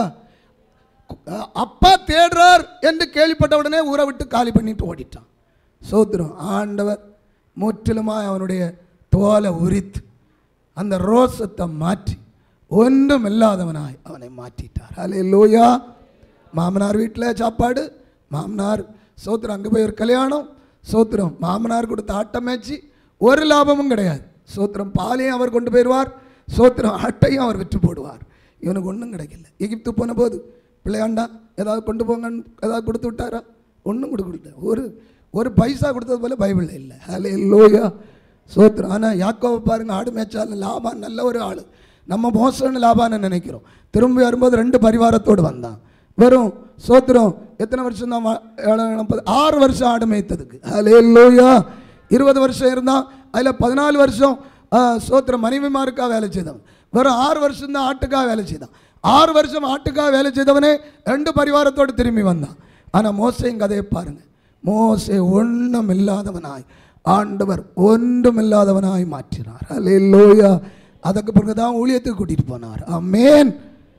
அப்பா தேடுறார் என்று கேள்விப்பட்ட உடனே ஊரை விட்டு காலி பண்ணிட்டு ஓடிட்டான் சோத்திரம் ஆண்டவர் முற்றிலுமாய் அவனுடைய தோலை உரித்து அந்த ரோசத்தை மாற்றி ஒன்றும் இல்லாதவனாய் அவனை மாற்றிட்டார் அலே லோயா மாமனார் வீட்டில் சாப்பாடு மாமனார் சோத்திரம் அங்கே போய் ஒரு கல்யாணம் சோத்திரம் மாமனார் கொடுத்த ஆட்டமேச்சு ஒரு லாபமும் கிடையாது சோத்திரம் பாலையும் அவர் கொண்டு போயிடுவார் சோத்திரம் ஆட்டையும் அவர் விற்று போடுவார் இவனுக்கு ஒன்றும் கிடைக்கல எகிப்து போன போது பிள்ளையாண்டா ஏதாவது கொண்டு போங்கன்னு ஏதாவது கொடுத்து விட்டாரா ஒன்றும் கொடுக்கல ஒரு ஒரு பைசா கொடுத்தது போல பைபிளில் இல்லை அலே லோயா சோத்திரம் ஆனால் யாக்கோவை பாருங்க ஆடு மேய்ச்சாலும் லாபான் நல்ல ஒரு ஆள் நம்ம மோசம்னு லாபான்னு நினைக்கிறோம் திரும்பி வரும்போது ரெண்டு பரிவாரத்தோடு வந்தான் வெறும் சோத்திரம் எத்தனை வருஷம் தான் வா- ஏழு, நாற்பது ஆறு வருஷம் ஆடு மேய்த்ததுக்கு அலே லோயா இருபது வருஷம் இருந்தான் அதில் பதினாலு வருஷம் ஆ, சோத்திரம் மனைவிமாருக்காக வேலை செய்தவன் வெறும் ஆறு வருஷம் தான் ஆட்டுக்காக வேலை செய்தான் ஆறு வருஷம் ஆட்டுக்காக வேலை செய்தவனே ரெண்டு பரிவாரத்தோடு திரும்பி வந்தான் ஆனால் மோசையும் கதையை பாருங்க மோசே ஒன்றும் இல்லாதவனாய் ஆண்டவர் ஒன்றும் இல்லாதவனாய் மாற்றினார் அல்லேலூயா அதுக்கு பிறகு தான் ஊழியத்துக்கு கூட்டிட்டு போனார் ஆமென்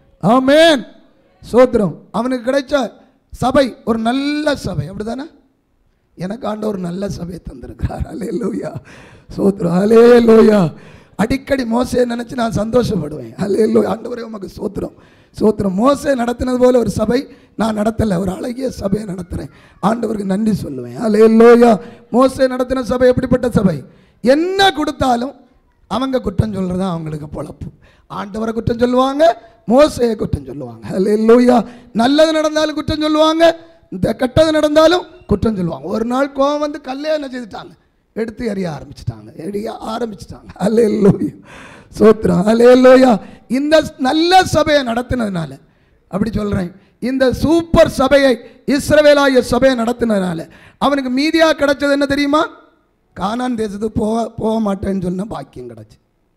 ஆமென் சோத்திரம் அவனுக்கு கிடைச்ச சபை ஒரு நல்ல சபை அப்படிதானே எனக்கு ஆண்டவர் நல்ல சபையை தந்திருக்கிறார் அலே லோயா சோத்ரம் அலே லோயா அடிக்கடி மோசையை நினச்சி நான் சந்தோஷப்படுவேன் அலே லோ ஆண்டவரே உமக்கு சோத்திரம் சோத்திரம் மோசே நடத்தினது போல ஒரு சபை நான் நடத்தலை ஒரு அழகிய சபையை நடத்துகிறேன் ஆண்டவருக்கு நன்றி சொல்லுவேன் அலே லோயா மோசே நடத்தின சபை எப்படிப்பட்ட சபை என்ன கொடுத்தாலும் அவங்க குற்றம் சொல்கிறது தான் அவங்களுக்கு பொழப்பு ஆண்டவரை குற்றம் சொல்லுவாங்க மோசையை குற்றம் சொல்லுவாங்க அல்லேலூயா நல்லது நடந்தாலும் குற்றம் சொல்லுவாங்க இந்த கெட்டது நடந்தாலும் குற்றம் சொல்லுவாங்க ஒரு நாள் கோவம் வந்து கல்லே என்ன செய்துட்டாங்க எடுத்து எறிய ஆரம்பிச்சிட்டாங்க எறிய ஆரம்பிச்சிட்டாங்க அல்லேலூயா சோத்திரம் அல்லேலூயா இந்த நல்ல சபையை நடத்தினதுனால அப்படி சொல்கிறேன் இந்த சூப்பர் சபையை இஸ்ரவேலாய சபையை நடத்தினதுனால அவனுக்கு மீதியாக கிடைச்சது என்ன தெரியுமா கானான் தேசத்துக்கு போக போக மாட்டேன்னு சொன்ன பாக்கியம் கிடச்சி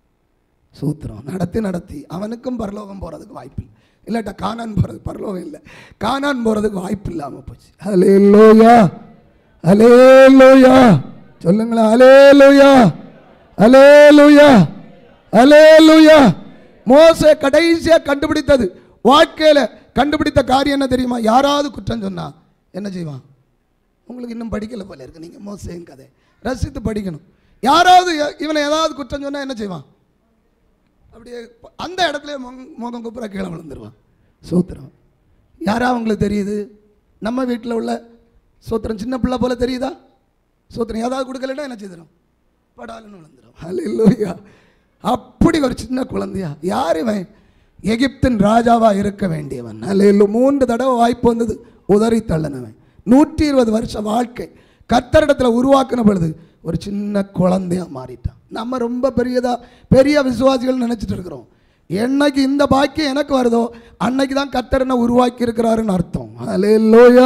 சூத்திரம் நடத்தி நடத்தி அவனுக்கும் பரலோகம் போகிறதுக்கு வாய்ப்பு இல்லை இல்லாட்டா கானான் போகிறது பரலோகம் இல்லை கானான் போகிறதுக்கு வாய்ப்பு இல்லாமல் போச்சு அலே லோயா அலே லோயா சொல்லுங்களேன் அலே லோயா அலே லோயா அலே லோயா மோச கடைசியாக கண்டுபிடித்தது வாழ்க்கையில் கண்டுபிடித்த காரியம் என்ன தெரியுமா யாராவது குற்றம் சொன்னா என்ன செய்வான் உங்களுக்கு இன்னும் படிக்கல போல இருக்கு நீங்கள் மோசேன் கதை ரசித்து படிக்கணும் யாராவது எ- இவனை ஏதாவது குற்றம் சொன்னால் என்ன செய்வான் அப்படியே ப- அந்த இடத்துல முகம் முகம் குப்புற கீழே விழுந்துருவான் சூத்திரம் யாரா உங்களுக்கு தெரியுது நம்ம வீட்டில் உள்ள சூத்திரம் சின்ன பிள்ளை போல தெரியுதா சூத்திரம் ஏதாவது கொடுக்கலன்னா என்ன செய்திடும் படாலுன்னு விழுந்துடும் அல்லேலூயா அப்படி ஒரு சின்ன குழந்தையா யார் இவன் எகிப்தின் ராஜாவா இருக்க வேண்டியவன் அல்லேலு மூன்று தடவை வாய்ப்பு வந்தது உதறி தள்ளனவன் நூற்றி இருபது வருஷ வாழ்க்கை கத்தரிடத்தில் உருவாக்கின பொழுது ஒரு சின்ன குழந்தையா மாறிட்டான் நம்ம ரொம்ப பெரியதா பெரிய விசுவாசிகள் நினைச்சிட்டு இருக்கிறோம் என்னைக்கு இந்த பாக்கியம் எனக்கு வருதோ அன்னைக்கு தான் கத்தர் என்ன உருவாக்கி இருக்கிறாருன்னு அர்த்தம் அல்லேலூயா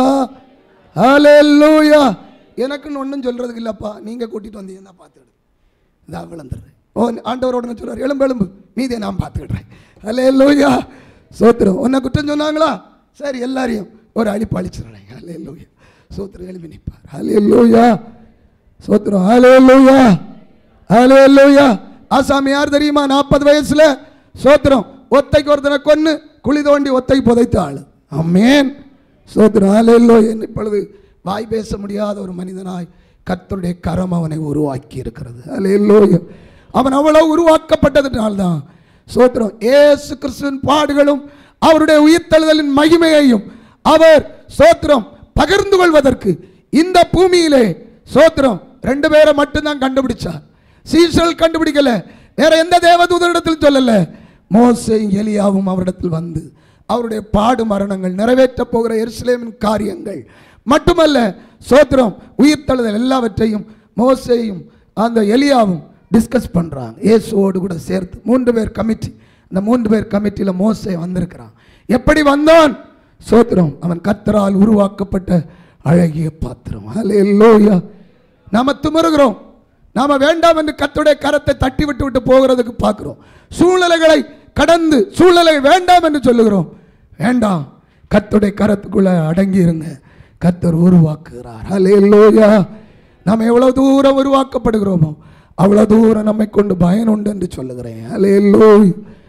அல்லேலூயா எனக்குன்னு ஒன்றும் சொல்றதுக்கு இல்லப்பா நீங்க கூட்டிட்டு வந்தீங்கன்னா பார்த்துடு இதான் விழுந்துடுறேன் ஓ ஆண்டவர் உடனே சொல்றாரு எலும்பு எலும்பு மீதியை நான் பார்த்துக்கிடுறேன் அல்லே லூயா சோத்திரம் உன்னை குற்றம் சொன்னாங்களா சரி எல்லாரையும் ஒரு அழிப்பு அழிச்சிடுறேன் அல்லே லூயா சோத்திரம் எழுப்பி நிற்பார் அல்லே லூயா சோத்திரம் அலே லூயா அலே லூயா ஆசாமி யார் தெரியுமா நாற்பது வயசுல சோத்திரம் ஒத்தைக்கு ஒருத்தனை கொன்னு குழி தோண்டி ஒத்தை புதைத்த ஆளு அம்மேன் சோத்திரம் அலே லூயா இப்பொழுது வாய் பேச முடியாத ஒரு மனிதனாய் கர்த்தருடைய கரம் அவனை உருவாக்கி இருக்கிறது அல்லேலூயா அவன் அவ்வளவு உருவாக்கப்பட்டதுனால்தான் சோத்திரம் ஏசு கிறிஸ்துவின் பாடுகளும் அவருடைய உயிர்த்தெழுதலின் மகிமையையும் அவர் சோத்திரம் பகிர்ந்து கொள்வதற்கு இந்த பூமியிலே சோத்திரம் ரெண்டு பேரை மட்டும்தான் கண்டுபிடிச்சார் சீசல் கண்டுபிடிக்கல வேற எந்த தேவதூதரிடத்தில் சொல்லல மோசே எலியாவும் அவரிடத்தில் வந்து அவருடைய பாடு மரணங்கள் நிறைவேற்ற போகிற எருசலேமின் காரியங்கள் மட்டுமல்ல சோத்திரம் உயிர்த்தழுதல் எல்லாவற்றையும் மோசேயும் அந்த எலியாவும் டிஸ்கஸ் பண்றாங்க இயேசுவோடு கூட சேர்த்து மூன்று பேர் கமிட்டி இந்த மூன்று பேர் கமிட்டியில் மோசே வந்திருக்கிறான் எப்படி வந்தான் சோத்திரம் அவன் கத்தரால் உருவாக்கப்பட்ட அழகிய பாத்திரம் ஹalleluya நாம திமிருகிறோம் நாம வேண்டாம் என்று கத்துடைய கரத்தை தட்டி விட்டு விட்டு போகிறதுக்கு பார்க்கிறோம் சூழ்நிலைகளை கடந்து சூழ்நிலை வேண்டாம் என்று சொல்லுகிறோம் வேண்டாம் கத்துடைய கரத்துக்குள்ள அடங்கி இருங்க கத்தர் உருவாக்குகிறார் ஹalleluya நாம் எவ்வளவு தூரம் உருவாக்கப்படுகிறோமோ அவ்வளவு தூரம் நம்மை கொண்டு பயன் உண்டு என்று சொல்லுகிறேன் ஹalleluya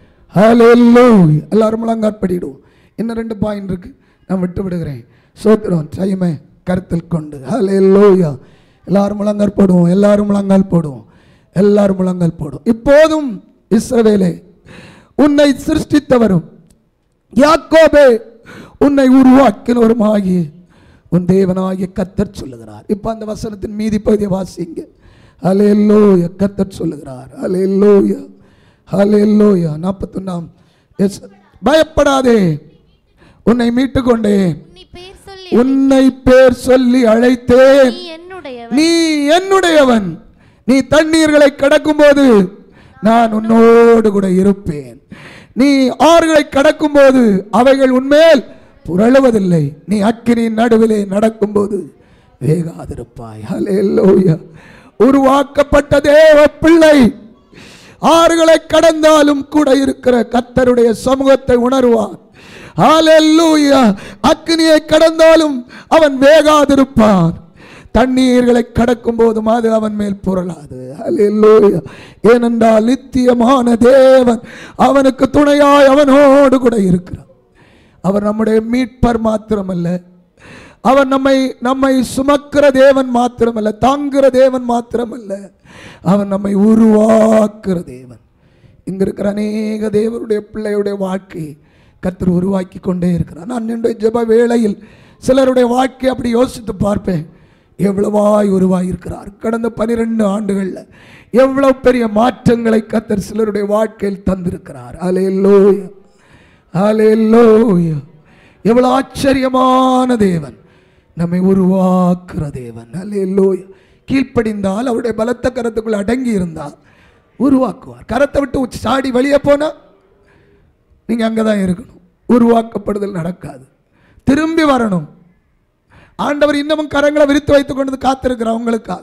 ஹalleluya எல்லாரும் முழங்காற்படிடுவோம் இன்னும் ரெண்டு பாயிண்ட் இருக்கு நான் விட்டு விடுகிறேன் சோத்திரம் டைமை கருத்தில் கொண்டு ஹalleluya எல்லாரும் முழங்கால் போடுவோம் எல்லாரும் முழங்கால் போடுவோம் எல்லாரும் முழங்கால் போடுவோம் இப்போதும் இஸ்ரவேலே உன்னை சிருஷ்டித்தவரும் யாக்கோபே உன்னை உருவாக்கினவருமாகிய உன் தேவனாகிய கத்தர் சொல்லுகிறார் இப்போ அந்த வசனத்தின் மீதி பகுதியை வாசிங்க ஹalleluya கத்தர் சொல்லுகிறார் ஹalleluya ஹalleluya நாற்பத்தொன்னாம் எஸ் பயப்படாதே உன்னை மீட்டுக் கொண்டேன் உன்னை பேர் சொல்லி உன்னை பேர் சொல்லி அழைத்தேன் நீ என்னுடையவன் நீ என்னுடையவன் நீ தண்ணீர்களை கடக்கும்போது நான் உன்னோடு கூட இருப்பேன் நீ ஆறுகளை கடக்கும்போது அவைகள் உன்மேல் புரளுவதில்லை நீ அக்கினியின் நடுவிலே நடக்கும்போது வேகாதிருப்பாய் ஹalleluya உருவாக்கப்பட்ட தேவ பிள்ளை ஆறுகளை கடந்தாலும் கூட இருக்கிற கத்தருடைய சமூகத்தை உணர்வான் ஹalleluya அக்கினியை கடந்தாலும் அவன் வேகாதிருப்பான் தண்ணீர்களை கடக்கும் போதும் அது அவன் மேல் புரளாது ஹalleluya ஏனென்றால் நித்தியமான தேவன் அவனுக்கு துணையாய் அவனோடு கூட இருக்கிறார் அவர் நம்முடைய மீட்பர் மாத்திரமல்ல அவர் நம்மை நம்மை சுமக்கிற தேவன் மாத்திரமல்ல தாங்குகிற தேவன் மாத்திரமல்ல அவர் நம்மை உருவாக்குற தேவன் இங்க இருக்கிற அநேக தேவருடைய பிள்ளையுடைய வாழ்க்கையை கர்த்தர் உருவாக்கி கொண்டே இருக்கிறார் நான் என்னுடைய ஜெப வேளையில் சிலருடைய வாழ்க்கையை அப்படி யோசித்து பார்ப்பேன் எவ்வளவாய் உருவாகியிருக்கிறார் கடந்த பனிரெண்டு ஆண்டுகளில் எவ்வளவு பெரிய மாற்றங்களை கர்த்தர் சிலருடைய வாழ்க்கையில் தந்திருக்கிறார் அலையல்லோயா ஹalleluya எவ்வளவு ஆச்சரியமான தேவன் நம்மை உருவாக்குற தேவன் ஹalleluya கீழ்ப்படிந்தால் அவருடைய பலத்த கரத்துக்குள்ள அடங்கி இருந்தால் உருவாக்குவார் கரத்தை விட்டு சாடி வெளியே போனா நீங்க அங்கதான் இருக்கணும் உருவாக்கப்படுதல் நடக்காது திரும்பி வரணும் ஆண்டவர் இன்னமும் கரங்களை விரித்து வைத்துக் கொண்டு காத்திருக்கிறார் உங்களுக்காக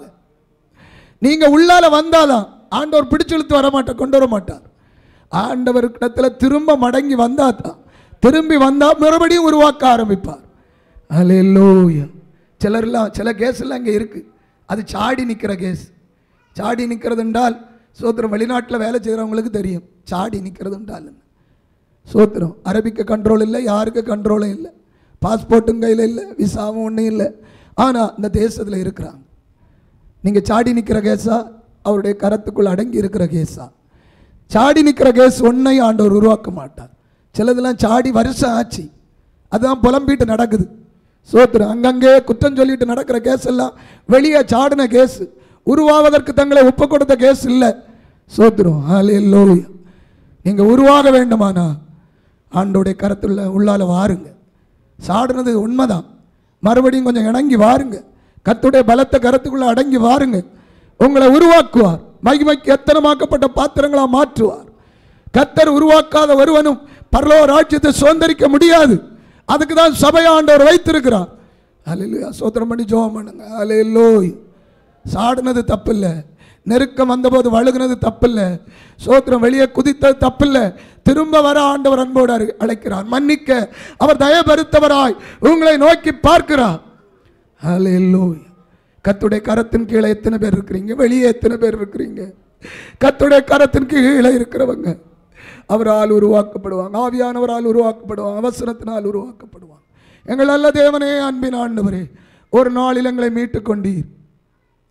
நீங்க உள்ளால வந்தாதான் ஆண்டவர் பிடிச்சு இழுத்து வர மாட்டார் கொண்டு வர மாட்டார் ஆண்டவர் இடத்துல திரும்ப மடங்கி வந்தா தான் திரும்பி வந்தா மறுபடியும் உருவாக்க ஆரம்பிப்பார் அல்லேலூயா சிலர்லாம் சில கேஸ் எல்லாம் இங்கே இருக்கு அது சாடி நிற்கிற கேஸ் சாடி நிற்கிறது என்றால் சோத்திரம் வெளிநாட்டில் வேலை செய்கிறவங்களுக்கு தெரியும் சாடி நிற்கிறது என்றால் என்ன சோத்திரம் அரபிக்கு கண்ட்ரோல் இல்லை யாருக்கு கண்ட்ரோலும் இல்லை பாஸ்போர்ட்டும் கையில் இல்லை விசாவும் ஒன்றும் இல்லை ஆனால் இந்த தேசத்தில் இருக்கிறாங்க நீங்கள் சாடி நிற்கிற கேஸா அவருடைய கரத்துக்குள் அடங்கி இருக்கிற கேஸா சாடி நிற்கிற கேஸ் ஒன்றை ஆண்டவர் உருவாக்க மாட்டார் சிலதெல்லாம் சாடி வருஷம் ஆச்சு அதுதான் புலம்பிட்டு நடக்குது சோத்திரம் அங்கங்கே குற்றம் சொல்லிட்டு நடக்கிற கேஸ் எல்லாம் வெளியே சாடின கேஸ் உருவாவதற்கு தங்களை ஒப்பு கொடுத்த கேஸ் இல்லை சோத்திரம் ஹalleluya நீங்கள் உருவாக வேண்டுமானா ஆண்டோடைய கரத்துள்ள உள்ளால வாருங்க சாடுனது உண்மைதான் மறுபடியும் கொஞ்சம் இணங்கி வாருங்க கத்துடைய பலத்த கரத்துக்குள்ள அடங்கி வாருங்க உங்களை உருவாக்குவார் மகிமைக்கு எத்தனமாக்கப்பட்ட பாத்திரங்களா மாற்றுவார் கத்தர் உருவாக்காத ஒருவனும் பரலோ ராஜ்யத்தை சுதந்திரிக்க முடியாது அதுக்கு தான் சபை ஆண்டவர் வைத்திருக்கிறார் அலையிலுயா சோத்திரம் பண்ணி ஜோம் பண்ணுங்க அலையிலோய் சாடுனது தப்பில்லை நெருக்கம் வந்தபோது வழுகுனது தப்பில்லை சோத்திரம் வெளியே குதித்தது தப்பில்லை திரும்ப வர ஆண்டவர் அன்போடு அழை- அழைக்கிறார் மன்னிக்க அவர் தயபெருத்தவராய் உங்களை நோக்கி பார்க்கிறார் ஹalleluya கத்துடைய கரத்தின் கீழே எத்தனை பேர் இருக்கிறீங்க வெளியே எத்தனை பேர் இருக்கிறீங்க கத்துடைய கரத்தின் கீழே இருக்கிறவங்க அவரால் உருவாக்கப்படுவாங்க ஆவியானவரால் உருவாக்கப்படுவாங்க அவசரத்தினால் உருவாக்கப்படுவாங்க எங்கள் நல்ல தேவனே அன்பின் ஆண்டவரே ஒரு நாளில் எங்களை மீட்டுக் கொண்டீர்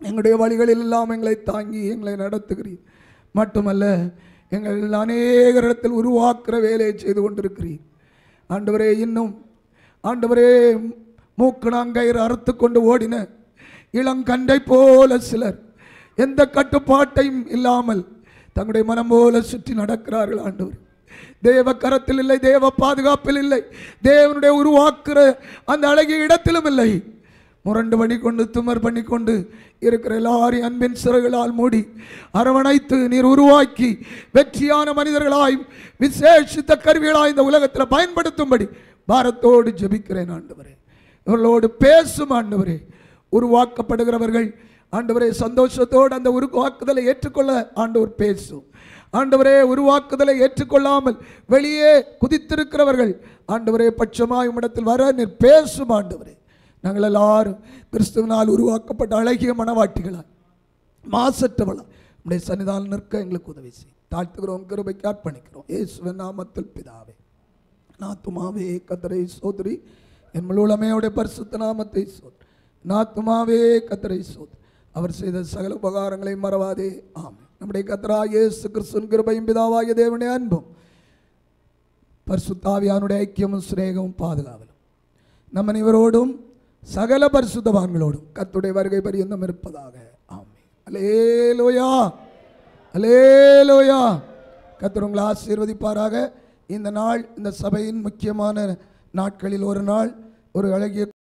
எங்களுடைய வழிகளில் எல்லாம் எங்களை தாங்கி எங்களை நடத்துகிறீர் மட்டுமல்ல எங்கள் அநேகரிடத்தில் உருவாக்குற வேலையை செய்து கொண்டிருக்கிறீர் ஆண்டவரே இன்னும் ஆண்டவரே மூக்கணாங்கயிறு அறுத்து கொண்டு ஓடின இளங்கண்டை போல சிலர் எந்த கட்டுப்பாட்டையும் இல்லாமல் தங்களுடைய மனம் போல சுற்றி நடக்கிறார்கள் ஆண்டவர் தேவ கரத்தில் இல்லை தேவ பாதுகாப்பில் இல்லை தேவனுடைய உருவாக்குற அந்த அழகிய இடத்திலும் இல்லை முரண்டு பண்ணி கொண்டு துமர் பண்ணி கொண்டு இருக்கிற எல்லாரையும் அன்பின் சிறகுகளால் மூடி அரவணைத்து நீர் உருவாக்கி வெற்றியான மனிதர்களாய் விசேஷித்த கருவிகளாய் இந்த உலகத்தில் பயன்படுத்தும்படி பாரத்தோடு ஜெபிக்கிறேன் ஆண்டவரே இவர்களோடு பேசும் ஆண்டவரே உருவாக்கப்படுகிறவர்கள் ஆண்டவரே சந்தோஷத்தோடு அந்த உருவாக்குதலை ஏற்றுக்கொள்ள ஆண்டவர் பேசும் ஆண்டவரே உருவாக்குதலை ஏற்றுக்கொள்ளாமல் வெளியே குதித்திருக்கிறவர்கள் ஆண்டவரே பட்சமாய் உம்மிடத்தில் வர நீர் பேசும் ஆண்டவரே நாங்கள் எல்லாரும் கிறிஸ்துவனால் உருவாக்கப்பட்ட அழகிய மனவாட்டிகளாய் மாசற்றவளா உடைய சன்னிதானம் நிற்க எங்களுக்கு உதவி செய் தாழ்த்துகிறோம் கிருபைக்கு அர்ப்பணிக்கிறோம் இயேசுவின் நாமத்தில் பிதாவே நாத்துமாவே கத்தரை சோதரி என் முழுமையோட பரிசுத்த நாமத்தை சோத் நாத்துமாவே கத்தரை சோத் அவர் செய்த சகல உபகாரங்களை மறவாதே ஆமென் நம்முடைய கத்தரா இயேசு கிறிஸ்துவின் கிருபையும் பிதாவாகிய தேவனுடைய அன்பும் பரிசுத்தாவியானுடைய ஐக்கியமும் சிநேகமும் பாதுகாவலும் நம்ம இவரோடும் சகல பரிசுத்தவான்களோடும் கத்துடைய வருகை பரியந்தம் இருப்பதாக ஆமே அலேலோயா அலேலோயா கத்தர் உங்களை ஆசீர்வதிப்பாராக இந்த நாள் இந்த சபையின் முக்கியமான நாட்களில் ஒரு நாள் ஒரு அழகிய